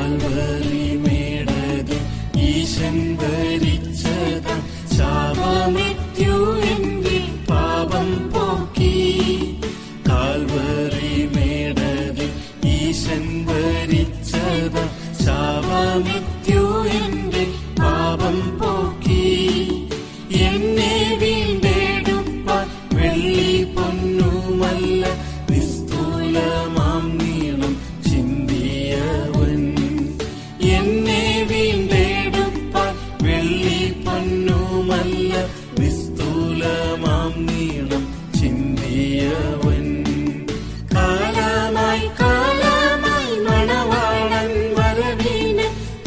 Calvary മേടത് ഈശൻ ഭരിച്ചത ശാപമൃത്യു എങ്കിൽ പാപം പോക്കി കാൽവറി മേടത് ഈശൻ ഭരിച്ചത ശാപമൃത്യു എന്റെ പാപം പോക്കി എന്നെ വീണ്ടെടുപ്പാൻ വെള്ളി പൊന്നുമല്ല നിസ്തൂലമാം നീളം ചിന്തിയവൻ എന്നെ വീണ്ടെടുപ്പാൻ വെള്ളി പൊന്നുമല്ല നിസ്തൂലമാം നീളം ചിന്തിയവൻ കാലമായി കാലമായി മണവാളൻ വരവിന്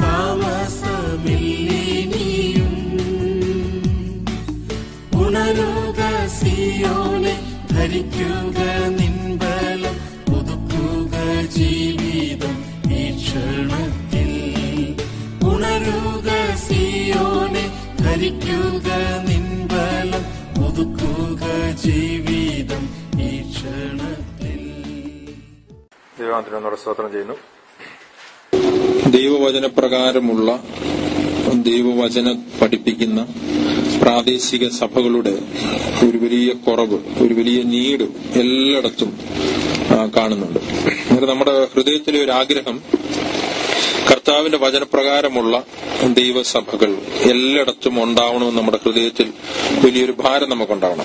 താമസമില്ലിനിയും ഉണരുക സിയോനെ ധരിക്കുക നിൻബലം പുതുക്കുക ജീവിതം ഈ ക്ഷണത്തിൽ ഉണരുക സിയോനെ ധരിക്കുക നിൻബലം പുതുക്കുക ജീവിതം ഈ ക്ഷണത്തിൽ ദൈവാന്തരം സ്തോത്രം ചെയ്യുന്നു ദൈവവചന പ്രകാരമുള്ള ദൈവവചന പഠിപ്പിക്കുന്ന പ്രാദേശിക സഭകളുടെ ഒരു വലിയ കുറവ് ഒരു വലിയ നീട് എല്ലായിടത്തും ആ, കാണുന്നുണ്ട് അന്നേരം നമ്മുടെ ഹൃദയത്തിലെ ഒരു ആഗ്രഹം കർത്താവിന്റെ വചനപ്രകാരമുള്ള ദൈവസഭകൾ എല്ലായിടത്തും ഉണ്ടാവണമെന്ന് നമ്മുടെ ഹൃദയത്തിൽ വലിയൊരു ഭാരം നമുക്കുണ്ടാവണം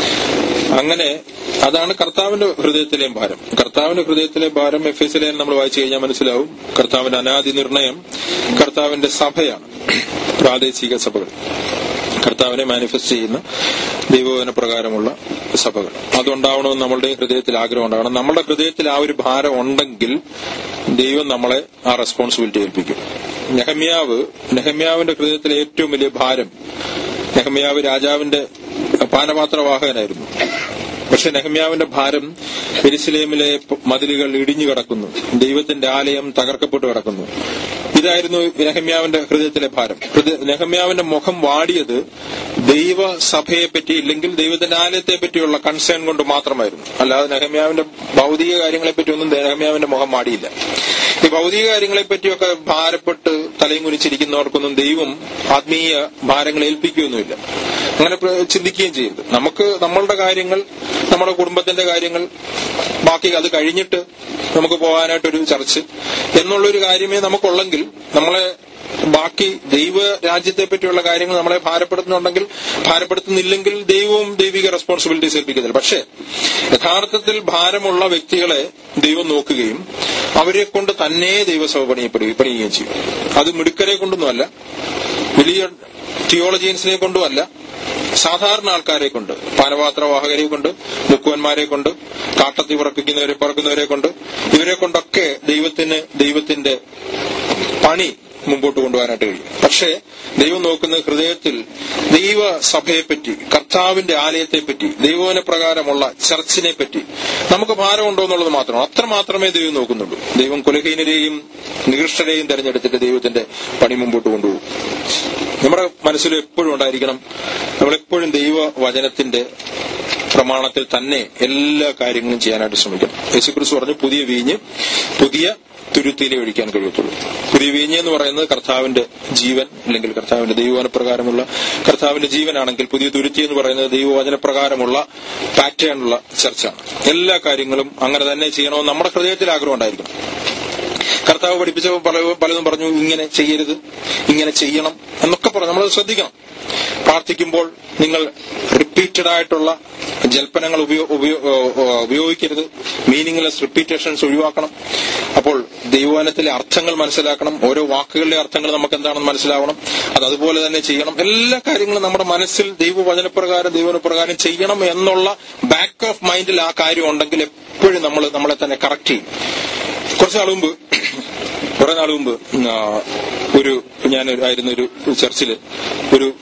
അങ്ങനെ അതാണ് കർത്താവിന്റെ ഹൃദയത്തിലെയും ഭാരം കർത്താവിന്റെ ഹൃദയത്തിലെ ഭാരം എഫ് എസ് നമ്മൾ വായിച്ചു കഴിഞ്ഞാൽ മനസ്സിലാവും കർത്താവിന്റെ അനാദി നിർണയം കർത്താവിന്റെ സഭയാണ് പ്രാദേശിക സഭകൾ കർത്താവിനെ മാനിഫെസ്റ്റ് ചെയ്യുന്ന ദൈവവചന പ്രകാരമുള്ള സഭകൾ അതുണ്ടാവണമെന്ന് നമ്മളുടെ ഹൃദയത്തിൽ ആഗ്രഹം ഉണ്ടാകണം നമ്മുടെ ഹൃദയത്തിൽ ആ ഒരു ഭാരം ഉണ്ടെങ്കിൽ ദൈവം നമ്മളെ ആ റെസ്പോൺസിബിലിറ്റി ഏൽപ്പിക്കും നെഹമ്യാവ് നെഹമ്യാവിന്റെ ഹൃദയത്തിലെ ഏറ്റവും വലിയ ഭാരം നെഹമ്യാവ് രാജാവിന്റെ പാനപാത്രവാഹകനായിരുന്നു പക്ഷെ നെഹമ്യാവിന്റെ ഭാരം എരുസലേമിലെ മതിലുകൾ ഇടിഞ്ഞു കിടക്കുന്നു ദൈവത്തിന്റെ ആലയം തകർക്കപ്പെട്ടു കിടക്കുന്നു ഇതായിരുന്നു നെഹമ്യാവിന്റെ ഹൃദയത്തിലെ ഭാരം ഹൃദയ- നെഹമ്യാവിന്റെ മുഖം വാടിയത് ദൈവസഭയെ പറ്റി ഇല്ലെങ്കിൽ ദൈവത്തിന്റെ ആലയത്തെ പറ്റിയുള്ള കൺസേൺ കൊണ്ട് മാത്രമായിരുന്നു അല്ലാതെ നെഹമ്യാവിന്റെ ഭൗതിക കാര്യങ്ങളെ പറ്റി ഒന്നും നെഹമ്യാവിന്റെ മുഖം വാടിയില്ല ഈ ഭൗതിക കാര്യങ്ങളെ പറ്റിയൊക്കെ ഭാരപ്പെട്ട് തലയും കുനിച്ചിരിക്കുന്നവർക്കൊന്നും ദൈവം ആത്മീയ ഭാരങ്ങൾ ഏൽപ്പിക്കുകയൊന്നുമില്ല അങ്ങനെ പ്ര- ചിന്തിക്കുകയും ചെയ്യരുത് നമുക്ക് നമ്മളുടെ കാര്യങ്ങൾ നമ്മുടെ കുടുംബത്തിന്റെ കാര്യങ്ങൾ ബാക്കി അത് കഴിഞ്ഞിട്ട് നമുക്ക് പോകാനായിട്ടൊരു ചർച്ച് എന്നുള്ളൊരു കാര്യമേ നമുക്കുള്ളെങ്കിൽ നമ്മളെ ബാക്കി ദൈവ രാജ്യത്തെ പറ്റിയുള്ള കാര്യങ്ങൾ നമ്മളെ ഭാരപ്പെടുത്തുന്നുണ്ടെങ്കിൽ ഭാരപ്പെടുത്തുന്നില്ലെങ്കിൽ ദൈവവും ദൈവിക റെസ്പോൺസിബിലിറ്റീസ് ഏൽപ്പിക്കുന്നില്ല പക്ഷേ യഥാർത്ഥത്തിൽ ഭാരമുള്ള വ്യക്തികളെ ദൈവം നോക്കുകയും അവരെ കൊണ്ട് തന്നെ ദൈവസഭ പണിയപ്പെടുകയും പണിയുകയും ചെയ്യും അത് മിടുക്കരെ കൊണ്ടൊന്നുമല്ല വലിയ തിയോളജിയൻസിനെ കൊണ്ടുമല്ല സാധാരണ ആൾക്കാരെ കൊണ്ട് പാനപാത്രവാഹകരെ കൊണ്ട് മുക്കുവന്മാരെ കൊണ്ട് കാട്ടത്തി പറപ്പിക്കുന്നവരെ പറക്കുന്നവരെ കൊണ്ട് ഇവരെ കൊണ്ടൊക്കെ ദൈവത്തിന് ദൈവത്തിന്റെ പണി മുമ്പോട്ട് കൊണ്ടുപോകാനായിട്ട് കഴിയും പക്ഷേ ദൈവം നോക്കുന്ന ഹൃദയത്തിൽ ദൈവസഭയെപ്പറ്റി കർത്താവിന്റെ ആലയത്തെപ്പറ്റി ദൈവവന പ്രകാരമുള്ള ചർച്ചിനെ പറ്റി നമുക്ക് ഭാരമുണ്ടോ എന്നുള്ളത് മാത്രമാണ് അത്ര മാത്രമേ ദൈവം നോക്കുന്നുള്ളൂ ദൈവം കുലഹീനരെയും നികൃഷ്ടരെയും തെരഞ്ഞെടുത്തിട്ട് ദൈവത്തിന്റെ പണി മുമ്പോട്ട് കൊണ്ടുപോകും നമ്മുടെ മനസ്സിൽ എപ്പോഴും ഉണ്ടായിരിക്കണം നമ്മളെപ്പോഴും ദൈവവചനത്തിന്റെ പ്രമാണത്തിൽ തന്നെ എല്ലാ കാര്യങ്ങളും ചെയ്യാനായിട്ട് ശ്രമിക്കണം യേശുക്രിസ്തു പറഞ്ഞു പുതിയ വീഞ്ഞ് പുതിയ തുരുത്തിയിലെ ഒഴിക്കാൻ കഴിയത്തുള്ളൂ പുതിയ വീഞ്ഞ് എന്ന് പറയുന്നത് കർത്താവിന്റെ ജീവൻ അല്ലെങ്കിൽ കർത്താവിന്റെ ദൈവവചനപ്രകാരമുള്ള കർത്താവിന്റെ ജീവനാണെങ്കിൽ പുതിയ തുരുത്തി എന്ന് പറയുന്നത് ദൈവവചനപ്രകാരമുള്ള പാറ്റേണുള്ള ചർച്ചാണ് എല്ലാ കാര്യങ്ങളും അങ്ങനെ തന്നെ ചെയ്യണമെന്ന് നമ്മുടെ ഹൃദയത്തിൽ ആഗ്രഹം ഉണ്ടായിരിക്കണം കർത്താവ് പഠിപ്പിച്ച പല പലതും പറഞ്ഞു ഇങ്ങനെ ചെയ്യരുത് ഇങ്ങനെ ചെയ്യണം എന്നൊക്കെ പറഞ്ഞു നമ്മൾ ശ്രദ്ധിക്കണം പ്രാർത്ഥിക്കുമ്പോൾ നിങ്ങൾ റിപ്പീറ്റഡ് ആയിട്ടുള്ള ജൽപ്പനങ്ങൾ ഉപയോ- ഉപയോ- ഏഹ് ഏഹ് ഉപയോഗിക്കരുത് മീനിങ്ലെസ് റിപ്പീറ്റേഷൻസ് ഒഴിവാക്കണം അപ്പോൾ ദൈവവനത്തിലെ അർത്ഥങ്ങൾ മനസ്സിലാക്കണം ഓരോ വാക്കുകളുടെ അർത്ഥങ്ങൾ നമുക്ക് എന്താണെന്ന് മനസ്സിലാവണം അത് അതുപോലെ തന്നെ ചെയ്യണം എല്ലാ കാര്യങ്ങളും നമ്മുടെ മനസ്സിൽ ദൈവവചനപ്രകാരം ദൈവവനപ്രകാരം ചെയ്യണം എന്നുള്ള ബാക്ക് ഓഫ് മൈൻഡിൽ ആ കാര്യം ഉണ്ടെങ്കിൽ എപ്പോഴും നമ്മൾ നമ്മളെ തന്നെ കറക്റ്റ് ചെയ്യും കുറച്ച് നാൾ മുമ്പ് കുറെ നാൾ മുമ്പ് ആ, ഒരു ഞാൻ ആയിരുന്ന ഒരു ചർച്ചിൽ ഒരു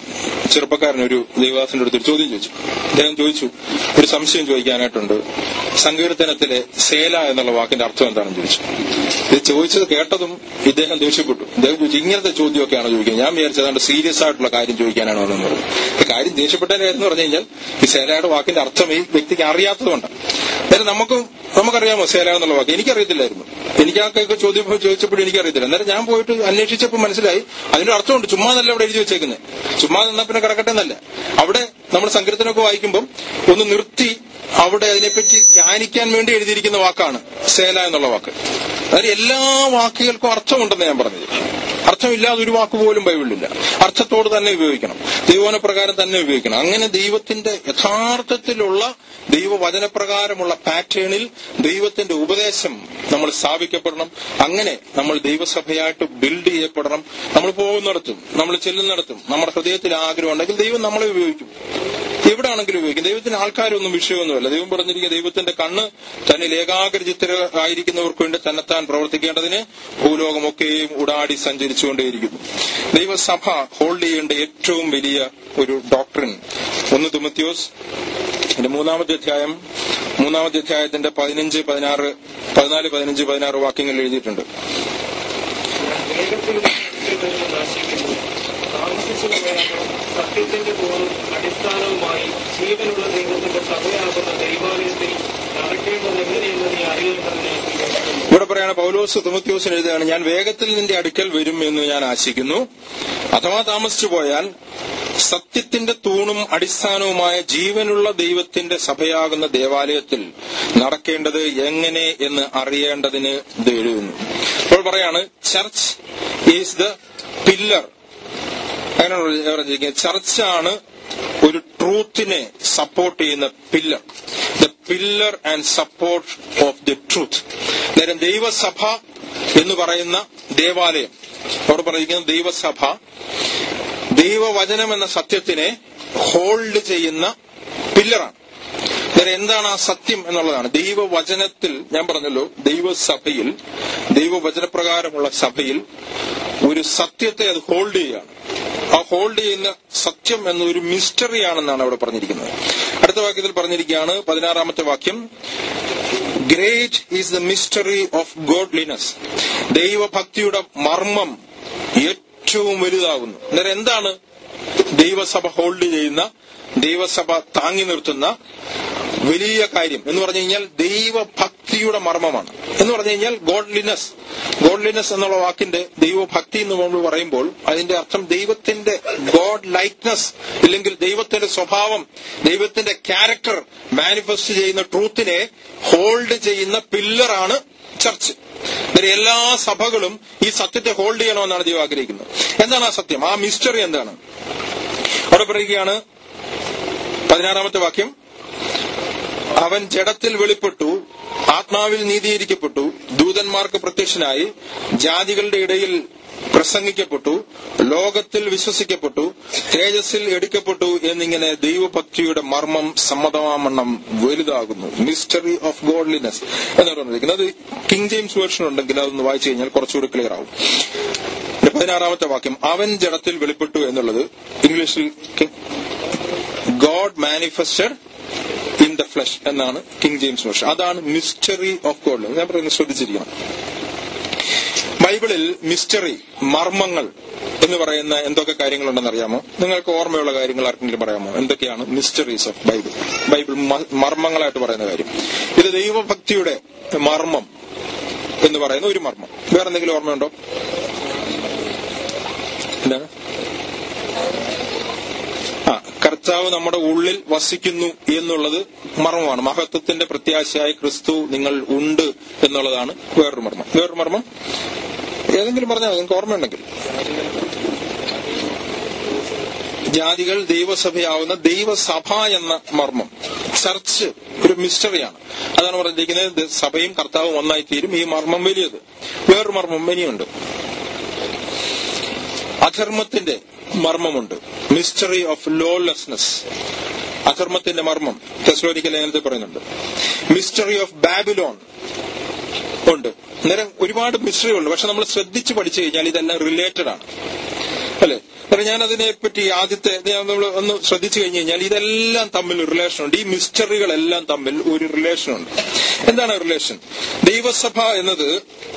ചെറുപ്പക്കാരൻ ഒരു ദൈവദാസന്റെ അടുത്ത് ഒരു ചോദ്യം ചോദിച്ചു അദ്ദേഹം ചോദിച്ചു ഒരു സംശയം ചോദിക്കാനായിട്ടുണ്ട് സങ്കീർത്തനത്തിലെ സേല എന്നുള്ള വാക്കിന്റെ അർത്ഥം എന്താണെന്ന് ചോദിച്ചു ഇത് ചോദിച്ചത് കേട്ടതും ഇദ്ദേഹം ദേഷ്യപ്പെട്ടു ഇദ്ദേഹം ചോദിച്ചു ഇങ്ങനത്തെ ചോദ്യമൊക്കെയാണോ ചോദിക്കുന്നത് ഞാൻ വിചാരിച്ചത് അതുകൊണ്ട് സീരിയസ് ആയിട്ടുള്ള കാര്യം ചോദിക്കാനാണോ എന്ന് പറഞ്ഞു ഈ കാര്യം ദേഷ്യപ്പെട്ടതിന്റെ കാര്യം എന്ന് പറഞ്ഞു കഴിഞ്ഞാൽ ഈ സേലയുടെ വാക്കിന്റെ അർത്ഥം ഈ വ്യക്തിക്ക് അറിയാത്തതുകൊണ്ട് അന്നേരം നമുക്കും നമുക്കറിയാമോ സേല എന്നുള്ള വാക്ക് എനിക്കറിയത്തില്ലായിരുന്നു എനിക്ക് ആ ഒക്കെ ചോദ്യം ചോദിച്ചപ്പോഴും എനിക്കറിയത്തില്ല അന്നേരം ഞാൻ പോയിട്ട് അന്വേഷിച്ചപ്പോൾ മനസ്സിലായി അതിന്റെ അർത്ഥമുണ്ട് ചുമ്മാ നല്ല അവിടെ എഴുതി വെച്ചേക്കുന്നത് ചുമ്മാ നിന്നാ പിന്നെ കിടക്കട്ടെ എന്നല്ല അവിടെ നമ്മൾ സങ്കീർത്തനമൊക്കെ വായിക്കുമ്പോൾ ഒന്ന് നിർത്തി അവിടെ അതിനെപ്പറ്റി ധ്യാനിക്കാൻ വേണ്ടി എഴുതിയിരിക്കുന്ന വാക്കാണ് സേല എന്നുള്ള വാക്ക് അതായത് എല്ലാ വാക്കുകൾക്കും അർത്ഥമുണ്ടെന്ന് ഞാൻ പറഞ്ഞത് അർത്ഥമില്ലാതെ ഒരു വാക്ക് പോലും ബൈബിളിലില്ല അർത്ഥത്തോട് തന്നെ ഉപയോഗിക്കണം ദൈവവനപ്രകാരം തന്നെ ഉപയോഗിക്കണം അങ്ങനെ ദൈവത്തിന്റെ യഥാർത്ഥത്തിലുള്ള ദൈവവചനപ്രകാരമുള്ള പാറ്റേണിൽ ദൈവത്തിന്റെ ഉപദേശം നമ്മൾ സ്ഥാപിക്കപ്പെടണം അങ്ങനെ നമ്മൾ ദൈവസഭയായിട്ട് ബിൽഡ് ചെയ്യപ്പെടണം നമ്മൾ പോകുന്നിടത്തും നമ്മൾ ചെല്ലുന്നിടത്തും നമ്മുടെ ഹൃദയത്തിൽ ആഗ്രഹം ഉണ്ടെങ്കിൽ ദൈവം നമ്മളെ ഉപയോഗിക്കും എവിടെയാണെങ്കിലും ഉപയോഗിക്കും ദൈവത്തിന് ആൾക്കാരൊന്നും വിഷയമൊന്നുമല്ല ദൈവം പറഞ്ഞിരിക്കുന്ന ദൈവത്തിന്റെ കണ്ണ് തന്നിൽ ഏകാഗ്രചിത്തരായിരിക്കുന്നവർക്ക് വേണ്ടി തന്നെത്താൻ പ്രവർത്തിക്കേണ്ടതിന് ഭൂലോകമൊക്കെയും ഉടാടി സഞ്ചരിച്ചുകൊണ്ടേയിരിക്കുന്നു ദൈവസഭ ഹോൾഡ് ചെയ്യേണ്ട ഏറ്റവും വലിയ ഒരു ഡോക്ടറിൻ ഒന്ന് തുമത്യോസ് ഇതിന്റെ മൂന്നാമത്തെ അധ്യായം മൂന്നാമത്തെ അധ്യായത്തിന്റെ പതിനഞ്ച് പതിനാറ് പതിനാല് പതിനഞ്ച് പതിനാറ് വാക്യങ്ങൾ എഴുതിയിട്ടുണ്ട് വേഗത്തിൽ സത്യത്തിൽ നശിക്കുന്നു താമസിച്ചു പോയാലും സത്യത്തിന്റെ തോറും അടിസ്ഥാനവുമായി ജീവനുള്ള ദൈവത്തിന്റെ സഭയാകുന്ന ദൈവാലയത്തിൽ നടക്കേണ്ടത് എങ്ങനെയെന്ന് നീ അറിയേണ്ടതിന് വിവരിക്കുന്നു. ഇവിടെ പറയാണ് പൗലോസ് തുമത്യോസിന് എഴുതുകയാണ് ഞാൻ വേഗത്തിൽ നിന്റെ അടുക്കൽ വരും എന്ന് ഞാൻ ആശിക്കുന്നു അഥവാ താമസിച്ചു പോയാൽ സത്യത്തിന്റെ തൂണും അടിസ്ഥാനവുമായ ജീവനുള്ള ദൈവത്തിന്റെ സഭയാകുന്ന ദേവാലയത്തിൽ നടക്കേണ്ടത് എങ്ങനെ എന്ന് അറിയേണ്ടതിന് ഇത് എഴുതുന്നു അപ്പോൾ പറയാണ് ചർച്ച് ഈസ് ദ പില്ലർ അങ്ങനെയാണ് പറഞ്ഞിരിക്കുന്നത് ചർച്ചാണ് ഒരു ട്രൂത്തിനെ സപ്പോർട്ട് ചെയ്യുന്ന pillar the pillar and support of the truth നേരം ദൈവസഭ എന്ന് പറയുന്ന ദേവാലയം അവിടെ പറഞ്ഞിരിക്കുന്ന ദൈവസഭ ദൈവവചനം എന്ന സത്യത്തിനെ ഹോൾഡ് ചെയ്യുന്ന പില്ലറാണ് നേരെ എന്താണ് ആ സത്യം എന്നുള്ളതാണ് ദൈവവചനത്തിൽ ഞാൻ പറഞ്ഞല്ലോ ദൈവസഭയിൽ ദൈവവചനപ്രകാരമുള്ള സഭയിൽ ഒരു സത്യത്തെ അത് ഹോൾഡ് ചെയ്യുകയാണ് ആ ഹോൾഡ് ചെയ്യുന്ന സത്യം എന്നൊരു മിസ്റ്ററി ആണെന്നാണ് അവിടെ പറഞ്ഞിരിക്കുന്നത് അടുത്ത വാക്യത്തിൽ പറഞ്ഞിരിക്കുകയാണ് പതിനാറാമത്തെ വാക്യം great is the mystery of godliness ദൈവഭക്തിയുടെ മർമ്മം ഏറ്റവും വലുതാകുന്നു അന്നേരം എന്താണ് ദൈവസഭ ഹോൾഡ് ചെയ്യുന്ന ദൈവസഭ താങ്ങി നിർത്തുന്ന വലിയ കാര്യം എന്ന് പറഞ്ഞു കഴിഞ്ഞാൽ ദൈവഭക്തിയുടെ മർമ്മമാണ് എന്ന് പറഞ്ഞു കഴിഞ്ഞാൽ ഗോഡ്ലിനെസ് ഗോഡ്ലിനെസ് എന്നുള്ള വാക്കിന്റെ ദൈവഭക്തി എന്ന് നമ്മൾ പറയുമ്പോൾ അതിന്റെ അർത്ഥം ദൈവത്തിന്റെ ഗോഡ് ലൈക്നെസ് ഇല്ലെങ്കിൽ ദൈവത്തിന്റെ സ്വഭാവം ദൈവത്തിന്റെ ക്യാരക്ടർ മാനിഫെസ്റ്റ് ചെയ്യുന്ന ട്രൂത്തിനെ ഹോൾഡ് ചെയ്യുന്ന പില്ലറാണ് ചർച്ച് ഇവരെ എല്ലാ സഭകളും ഈ സത്യത്തെ ഹോൾഡ് ചെയ്യണമെന്നാണ് ദൈവം ആഗ്രഹിക്കുന്നത് എന്താണ് ആ സത്യം ആ മിസ്റ്ററി എന്താണ് അവിടെ പറയുകയാണ് പതിനാറാമത്തെ വാക്യം അവൻ ജഡത്തിൽ വെളിപ്പെട്ടു ആത്മാവിൽ നീതീകരിക്കപ്പെട്ടു ദൂതന്മാർക്ക് പ്രത്യക്ഷനായി ജാതികളുടെ ഇടയിൽ പ്രസംഗിക്കപ്പെട്ടു ലോകത്തിൽ വിശ്വസിക്കപ്പെട്ടു തേജസ്സിൽ എടുക്കപ്പെട്ടു എന്നിങ്ങനെ ദൈവഭക്തിയുടെ മർമ്മം സമ്മതമാമണ്ണം വലുതാകുന്നു മിസ്റ്ററി ഓഫ് ഗോഡ്ലിനെസ് എന്ന് പറഞ്ഞിരിക്കുന്നത് അത് കിങ് ജെയിംസ് വേർഷൻ ഉണ്ടെങ്കിൽ അതൊന്ന് വായിച്ചു കഴിഞ്ഞാൽ കുറച്ചുകൂടി ക്ലിയർ ആവും പിന്നെ പതിനാറാമത്തെ വാക്യം അവൻ ജഡത്തിൽ വെളിപ്പെട്ടു എന്നുള്ളത് ഇംഗ്ലീഷിൽ God manifested in the flesh എന്നാണ് കിങ് ജെയിംസ് വേർഷൻ അതാണ് മിസ്റ്ററി ഓഫ് ഗോഡ് ഞാൻ പറയുന്നത് ശ്രദ്ധിച്ചിരിക്കണം ബൈബിളിൽ മിസ്റ്ററി മർമ്മങ്ങൾ എന്ന് പറയുന്ന എന്തൊക്കെ കാര്യങ്ങളുണ്ടെന്ന് അറിയാമോ നിങ്ങൾക്ക് ഓർമ്മയുള്ള കാര്യങ്ങൾ ആർക്കെങ്കിലും പറയാമോ എന്തൊക്കെയാണ് മിസ്റ്ററീസ് ഓഫ് ബൈബിൾ ബൈബിൾ മ- മർമ്മങ്ങളായിട്ട് പറയുന്ന കാര്യം ഇത് ദൈവഭക്തിയുടെ മർമ്മം എന്ന് പറയുന്ന ഒരു മർമ്മം വേറെ എന്തെങ്കിലും ഓർമ്മയുണ്ടോ എന്താണ് ആ കർത്താവ് നമ്മുടെ ഉള്ളിൽ വസിക്കുന്നു എന്നുള്ളത് മർമ്മമാണ് മഹത്വത്തിന്റെ പ്രത്യാശയായ ക്രിസ്തു നിങ്ങൾ ഉണ്ട് എന്നുള്ളതാണ് വേറൊരു മർമ്മം വേറൊരു മർമ്മം ഏതെങ്കിലും പറഞ്ഞാൽ നിങ്ങൾക്ക് ഓർമ്മയുണ്ടെങ്കിൽ ജാതികൾ ദൈവസഭയാവുന്ന ദൈവസഭ എന്ന മർമ്മം ചർച്ച് ഒരു മിസ്റ്ററിയാണ് അതാണ് പറഞ്ഞിരിക്കുന്നത് ദ- സഭയും കർത്താവും ഒന്നായി തീരും ഈ മർമ്മം വലിയത് വേറൊരു മർമ്മം ഇനിയുണ്ട് അധർമ്മത്തിന്റെ മർമ്മമുണ്ട് മിസ്റ്ററി ഓഫ് ലോലെസ്നെസ് അധർമ്മത്തിന്റെ മർമ്മം തെസ്ലോനിക്കൽ ലേഖനത്തിൽ പറയുന്നുണ്ട് മിസ്റ്ററി ഓഫ് ബാബിലോൺ ഉണ്ട് അന്നേരം ഒരുപാട് മിസ്റ്ററി ഉണ്ട് പക്ഷെ നമ്മൾ ശ്രദ്ധിച്ച് പഠിച്ചു കഴിഞ്ഞാൽ ഇതെല്ലാം റിലേറ്റഡ് ആണ് അല്ലെ കാരണം ഞാൻ അതിനെപ്പറ്റി ആദ്യത്തെ നമ്മൾ ഒന്ന് ശ്രദ്ധിച്ചു കഴിഞ്ഞു കഴിഞ്ഞാൽ ഇതെല്ലാം തമ്മിൽ റിലേഷൻ ഉണ്ട് ഈ മിസ്റ്ററികളെല്ലാം തമ്മിൽ ഒരു റിലേഷൻ ഉണ്ട് എന്താണ് റിലേഷൻ ദൈവസഭ എന്നത്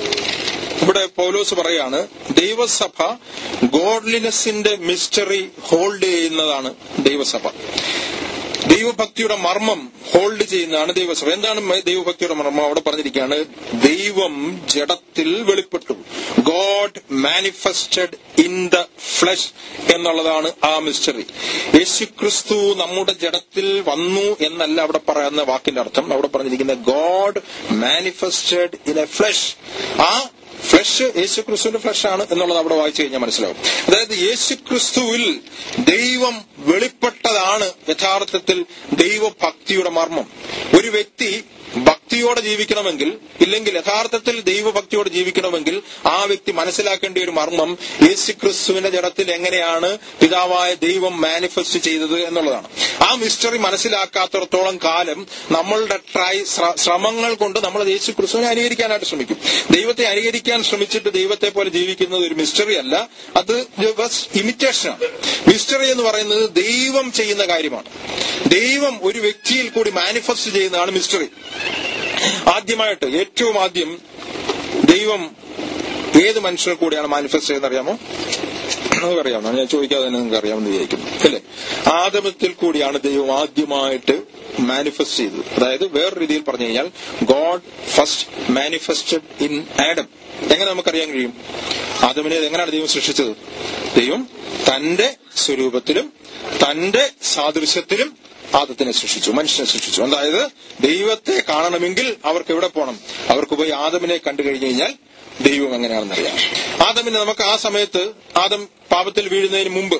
ഇവിടെ പൗലോസ് പറയാണ് ദൈവസഭ ഗോഡ്ലിനെസിന്റെ മിസ്റ്ററി ഹോൾഡ് ചെയ്യുന്നതാണ് ദൈവസഭ ദൈവഭക്തിയുടെ മർമ്മം ഹോൾഡ് ചെയ്യുന്നതാണ് ദൈവസഭ എന്താണ് മ- ദൈവഭക്തിയുടെ മർമ്മം അവിടെ പറഞ്ഞിരിക്കുകയാണ് ദൈവം ജഡത്തിൽ വെളിപ്പെട്ടു God manifested in the flesh എന്നുള്ളതാണ് ആ മിസ്റ്ററി യേശുക്രിസ്തു നമ്മുടെ ജഡത്തിൽ വന്നു എന്നല്ല അവിടെ പറയുന്ന വാക്കിന്റെ അർത്ഥം അവിടെ പറഞ്ഞിരിക്കുന്ന God manifested in a flesh ആ ഫ്ലഷ് യേശുക്രിസ്തുവിന്റെ ഫ്ലഷ് ആണ് എന്നുള്ളത് അവിടെ വായിച്ചു കഴിഞ്ഞാൽ മനസ്സിലാവും അതായത് യേശുക്രിസ്തുവിൽ ദൈവം വെളിപ്പെട്ടതാണ് യഥാർത്ഥത്തിൽ ദൈവഭക്തിയുടെ മർമ്മം ഒരു വ്യക്തി ഭക്തിയോടെ ജീവിക്കണമെങ്കിൽ ഇല്ലെങ്കിൽ യഥാർത്ഥത്തിൽ ദൈവഭക്തിയോടെ ജീവിക്കണമെങ്കിൽ ആ വ്യക്തി മനസ്സിലാക്കേണ്ട ഒരു മർമ്മം യേശുക്രിസ്തുവിന്റെ ജഡത്തിൽ എങ്ങനെയാണ് പിതാവായ ദൈവം മാനിഫെസ്റ്റ് ചെയ്തത് എന്നുള്ളതാണ് ആ മിസ്റ്ററി മനസ്സിലാക്കാത്തിടത്തോളം കാലം നമ്മളുടെ ട്രൈ ശ്ര- ശ്രമങ്ങൾ കൊണ്ട് നമ്മൾ യേശുക്രിസ്തുവിനെ അനുകരിക്കാനായിട്ട് ശ്രമിക്കും ദൈവത്തെ അനുകരിക്കാൻ ശ്രമിച്ചിട്ട് ദൈവത്തെ പോലെ ജീവിക്കുന്നത് ഒരു മിസ്റ്ററി അല്ല അത് ഇമിറ്റേഷനാണ് മിസ്റ്ററി എന്ന് പറയുന്നത് ദൈവം ചെയ്യുന്ന കാര്യമാണ് ദൈവം ഒരു വ്യക്തിയിൽ കൂടി മാനിഫെസ്റ്റ് ചെയ്യുന്നതാണ് മിസ്റ്ററി ആദ്യമായിട്ട് ഏറ്റവും ആദ്യം ദൈവം ഏത് മനുഷ്യർ കൂടിയാണ് മാനിഫെസ്റ്റ് ചെയ്യുന്നത് അറിയാമോ നമുക്കറിയാമോ ഞാൻ ചോദിക്കാതെ തന്നെ നിങ്ങൾക്ക് അറിയാമെന്ന് വിചാരിക്കുന്നു അല്ലേ ആദമത്തിൽ കൂടിയാണ് ദൈവം ആദ്യമായിട്ട് മാനിഫെസ്റ്റ് ചെയ്തത് അതായത് വേറെ രീതിയിൽ പറഞ്ഞു കഴിഞ്ഞാൽ God first manifested in Adam എങ്ങനെ നമുക്കറിയാൻ കഴിയും ആദമിനെ എങ്ങനെയാണ് ദൈവം സൃഷ്ടിച്ചത് ദൈവം തന്റെ സ്വരൂപത്തിലും തന്റെ സാദൃശ്യത്തിലും ആദത്തിനെ സൃഷ്ടിച്ചു മനുഷ്യനെ സൃഷ്ടിച്ചു അതായത് ദൈവത്തെ കാണണമെങ്കിൽ അവർക്ക് എവിടെ പോകണം അവർക്ക് പോയി ആദമിനെ കണ്ടു കഴിഞ്ഞു കഴിഞ്ഞാൽ ദൈവം എങ്ങനെയാണെന്നറിയാം ആദമിനെ നമുക്ക് ആ സമയത്ത് ആദം പാപത്തിൽ വീഴുന്നതിന് മുമ്പ്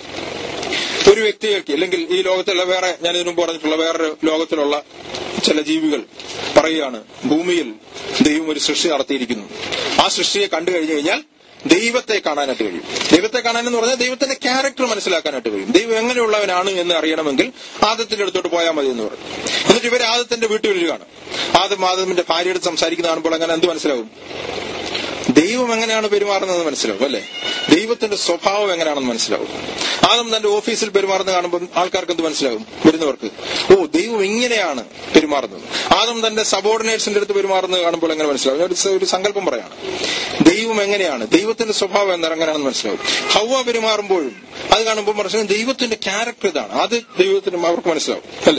ഒരു വ്യക്തികൾക്ക് അല്ലെങ്കിൽ ഈ ലോകത്തുള്ള വേറെ ഞാൻ ഇതിനു മുമ്പ് പറഞ്ഞിട്ടുള്ള വേറെ ലോകത്തിലുള്ള ചില ജീവികൾ പറയുകയാണ് ഭൂമിയിൽ ദൈവം ഒരു സൃഷ്ടി നടത്തിയിരിക്കുന്നു ആ സൃഷ്ടിയെ കണ്ടു കഴിഞ്ഞു കഴിഞ്ഞാൽ ദൈവത്തെ കാണാനായിട്ട് കഴിയും ദൈവത്തെ കാണാനെന്ന് പറഞ്ഞാൽ ദൈവത്തിന്റെ ക്യാരക്ടർ മനസ്സിലാക്കാനായിട്ട് കഴിയും ദൈവം എങ്ങനെയുള്ളവനാണ് എന്ന് അറിയണമെങ്കിൽ ആദത്തിന്റെ അടുത്തോട്ട് പോയാൽ മതി എന്ന് പറയും എന്നിട്ട് ഇവർ ആദത്തിന്റെ വീട്ടിൽ വരികയാണ് ആദം ആദമിന്റെ ഭാര്യയോട് സംസാരിക്കുന്ന കാണുമ്പോൾ അങ്ങനെ എന്ത് മനസ്സിലാവും ദൈവം എങ്ങനെയാണ് പെരുമാറുന്നത് മനസ്സിലാവും അല്ലെ ദൈവത്തിന്റെ സ്വഭാവം എങ്ങനെയാണെന്ന് മനസ്സിലാവും ആദം തന്റെ ഓഫീസിൽ പെരുമാറുന്നത് കാണുമ്പോൾ ആൾക്കാർക്ക് എന്ത് മനസ്സിലാവും വരുന്നവർക്ക് ഓ ദൈവം ഇങ്ങനെയാണ് പെരുമാറുന്നത് ആദം തന്റെ സബോർഡിനേറ്റ്സിന്റെ അടുത്ത് പെരുമാറുന്നത് കാണുമ്പോൾ എങ്ങനെ മനസ്സിലാവും ഞാൻ ഒരു സ- ഒരു സങ്കല്പം പറയാണ് ദൈവം എങ്ങനെയാണ് ദൈവത്തിന്റെ സ്വഭാവം എന്താ എങ്ങനെയാണെന്ന് മനസ്സിലാവും ഹൗവ പെരുമാറുമ്പോഴും അത് കാണുമ്പോൾ മനസ്സിലാവും ദൈവത്തിന്റെ ക്യാരക്ടർ ഇതാണ് അത് ദൈവത്തിന് അവർക്ക് മനസ്സിലാവും അല്ലേ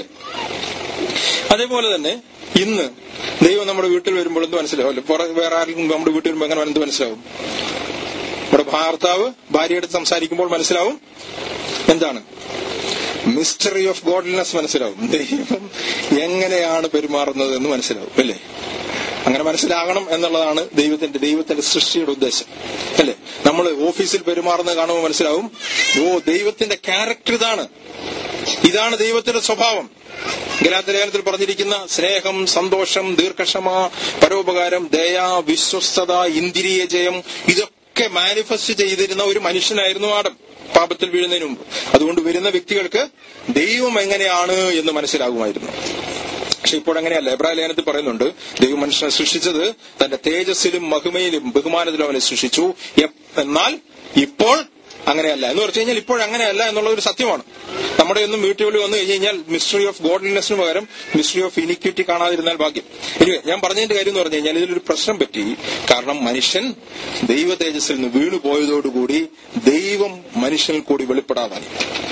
അതേപോലെ തന്നെ ഇന്ന് ദൈവം നമ്മുടെ വീട്ടിൽ വരുമ്പോൾ എന്ത് മനസ്സിലാവും അല്ലെ പുറ- വേറെ ആരെങ്കിലും നമ്മുടെ വീട്ടിൽ വരുമ്പോൾ എങ്ങനെ എന്ത് മനസ്സിലാവും നമ്മുടെ ഭർത്താവ് ഭാര്യയോട് സംസാരിക്കുമ്പോൾ മനസ്സിലാവും എന്താണ് മിസ്റ്ററി ഓഫ് ഗോഡ്ലിനെസ് മനസ്സിലാവും ദൈവം എങ്ങനെയാണ് പെരുമാറുന്നത് എന്ന് മനസ്സിലാവും അല്ലേ അങ്ങനെ മനസ്സിലാകണം എന്നുള്ളതാണ് ദൈവത്തിന്റെ ദൈവത്തിന്റെ സൃഷ്ടിയുടെ ഉദ്ദേശം അല്ലേ നമ്മൾ ഓഫീസിൽ പെരുമാറുന്നത് കാണുമ്പോൾ മനസ്സിലാവും ഓ ദൈവത്തിന്റെ ക്യാരക്ടർ ഇതാണ് ഇതാണ് ദൈവത്തിന്റെ സ്വഭാവം ഗലാത്തലേഖനത്തിൽ പറഞ്ഞിരിക്കുന്ന സ്നേഹം സന്തോഷം ദീർഘക്ഷമ പരോപകാരം ദയ വിശ്വസ്തത ഇന്ദ്രിയ ജയം ഇതൊക്കെ മാനിഫെസ്റ്റ് ചെയ്തിരുന്ന ഒരു മനുഷ്യനായിരുന്നു ആടം പാപത്തിൽ വീഴുന്നതിന് മുമ്പ് അതുകൊണ്ട് വരുന്ന വ്യക്തികൾക്ക് ദൈവം എങ്ങനെയാണ് എന്ന് മനസ്സിലാകുമായിരുന്നു പക്ഷെ ഇപ്പോൾ അങ്ങനെയല്ല എബ്രാ ലേഖനത്തിൽ പറയുന്നുണ്ട് ദൈവം മനുഷ്യനെ സൃഷ്ടിച്ചത് തന്റെ തേജസ്സിലും മഹിമയിലും ബഹുമാനത്തിലും അവനെ സൃഷ്ടിച്ചു എപ്- എന്നാൽ ഇപ്പോൾ അങ്ങനെയല്ല എന്ന് പറഞ്ഞു കഴിഞ്ഞാൽ ഇപ്പോൾ അങ്ങനെയല്ല എന്നുള്ള ഒരു സത്യമാണ് നമ്മുടെ ഒന്നും വീട്ടുകളിൽ വന്നു കഴിഞ്ഞ് കഴിഞ്ഞാൽ മിസ്റ്ററി ഓഫ് ഗോഡ്ലിനെസിന് പകരം മിസ്റ്ററി ഓഫ് ഇനിക്വിറ്റി കാണാതിരുന്നാൽ ഭാഗ്യം ഇനി ഞാൻ പറഞ്ഞതിന്റെ കാര്യം എന്ന് പറഞ്ഞു കഴിഞ്ഞാൽ ഇതിലൊരു പ്രശ്നം പറ്റി കാരണം മനുഷ്യൻ ദൈവ തേജസ്സിൽ നിന്ന് വീണു പോയതോടുകൂടി ദൈവം മനുഷ്യനിൽ കൂടി വെളിപ്പെടാതായി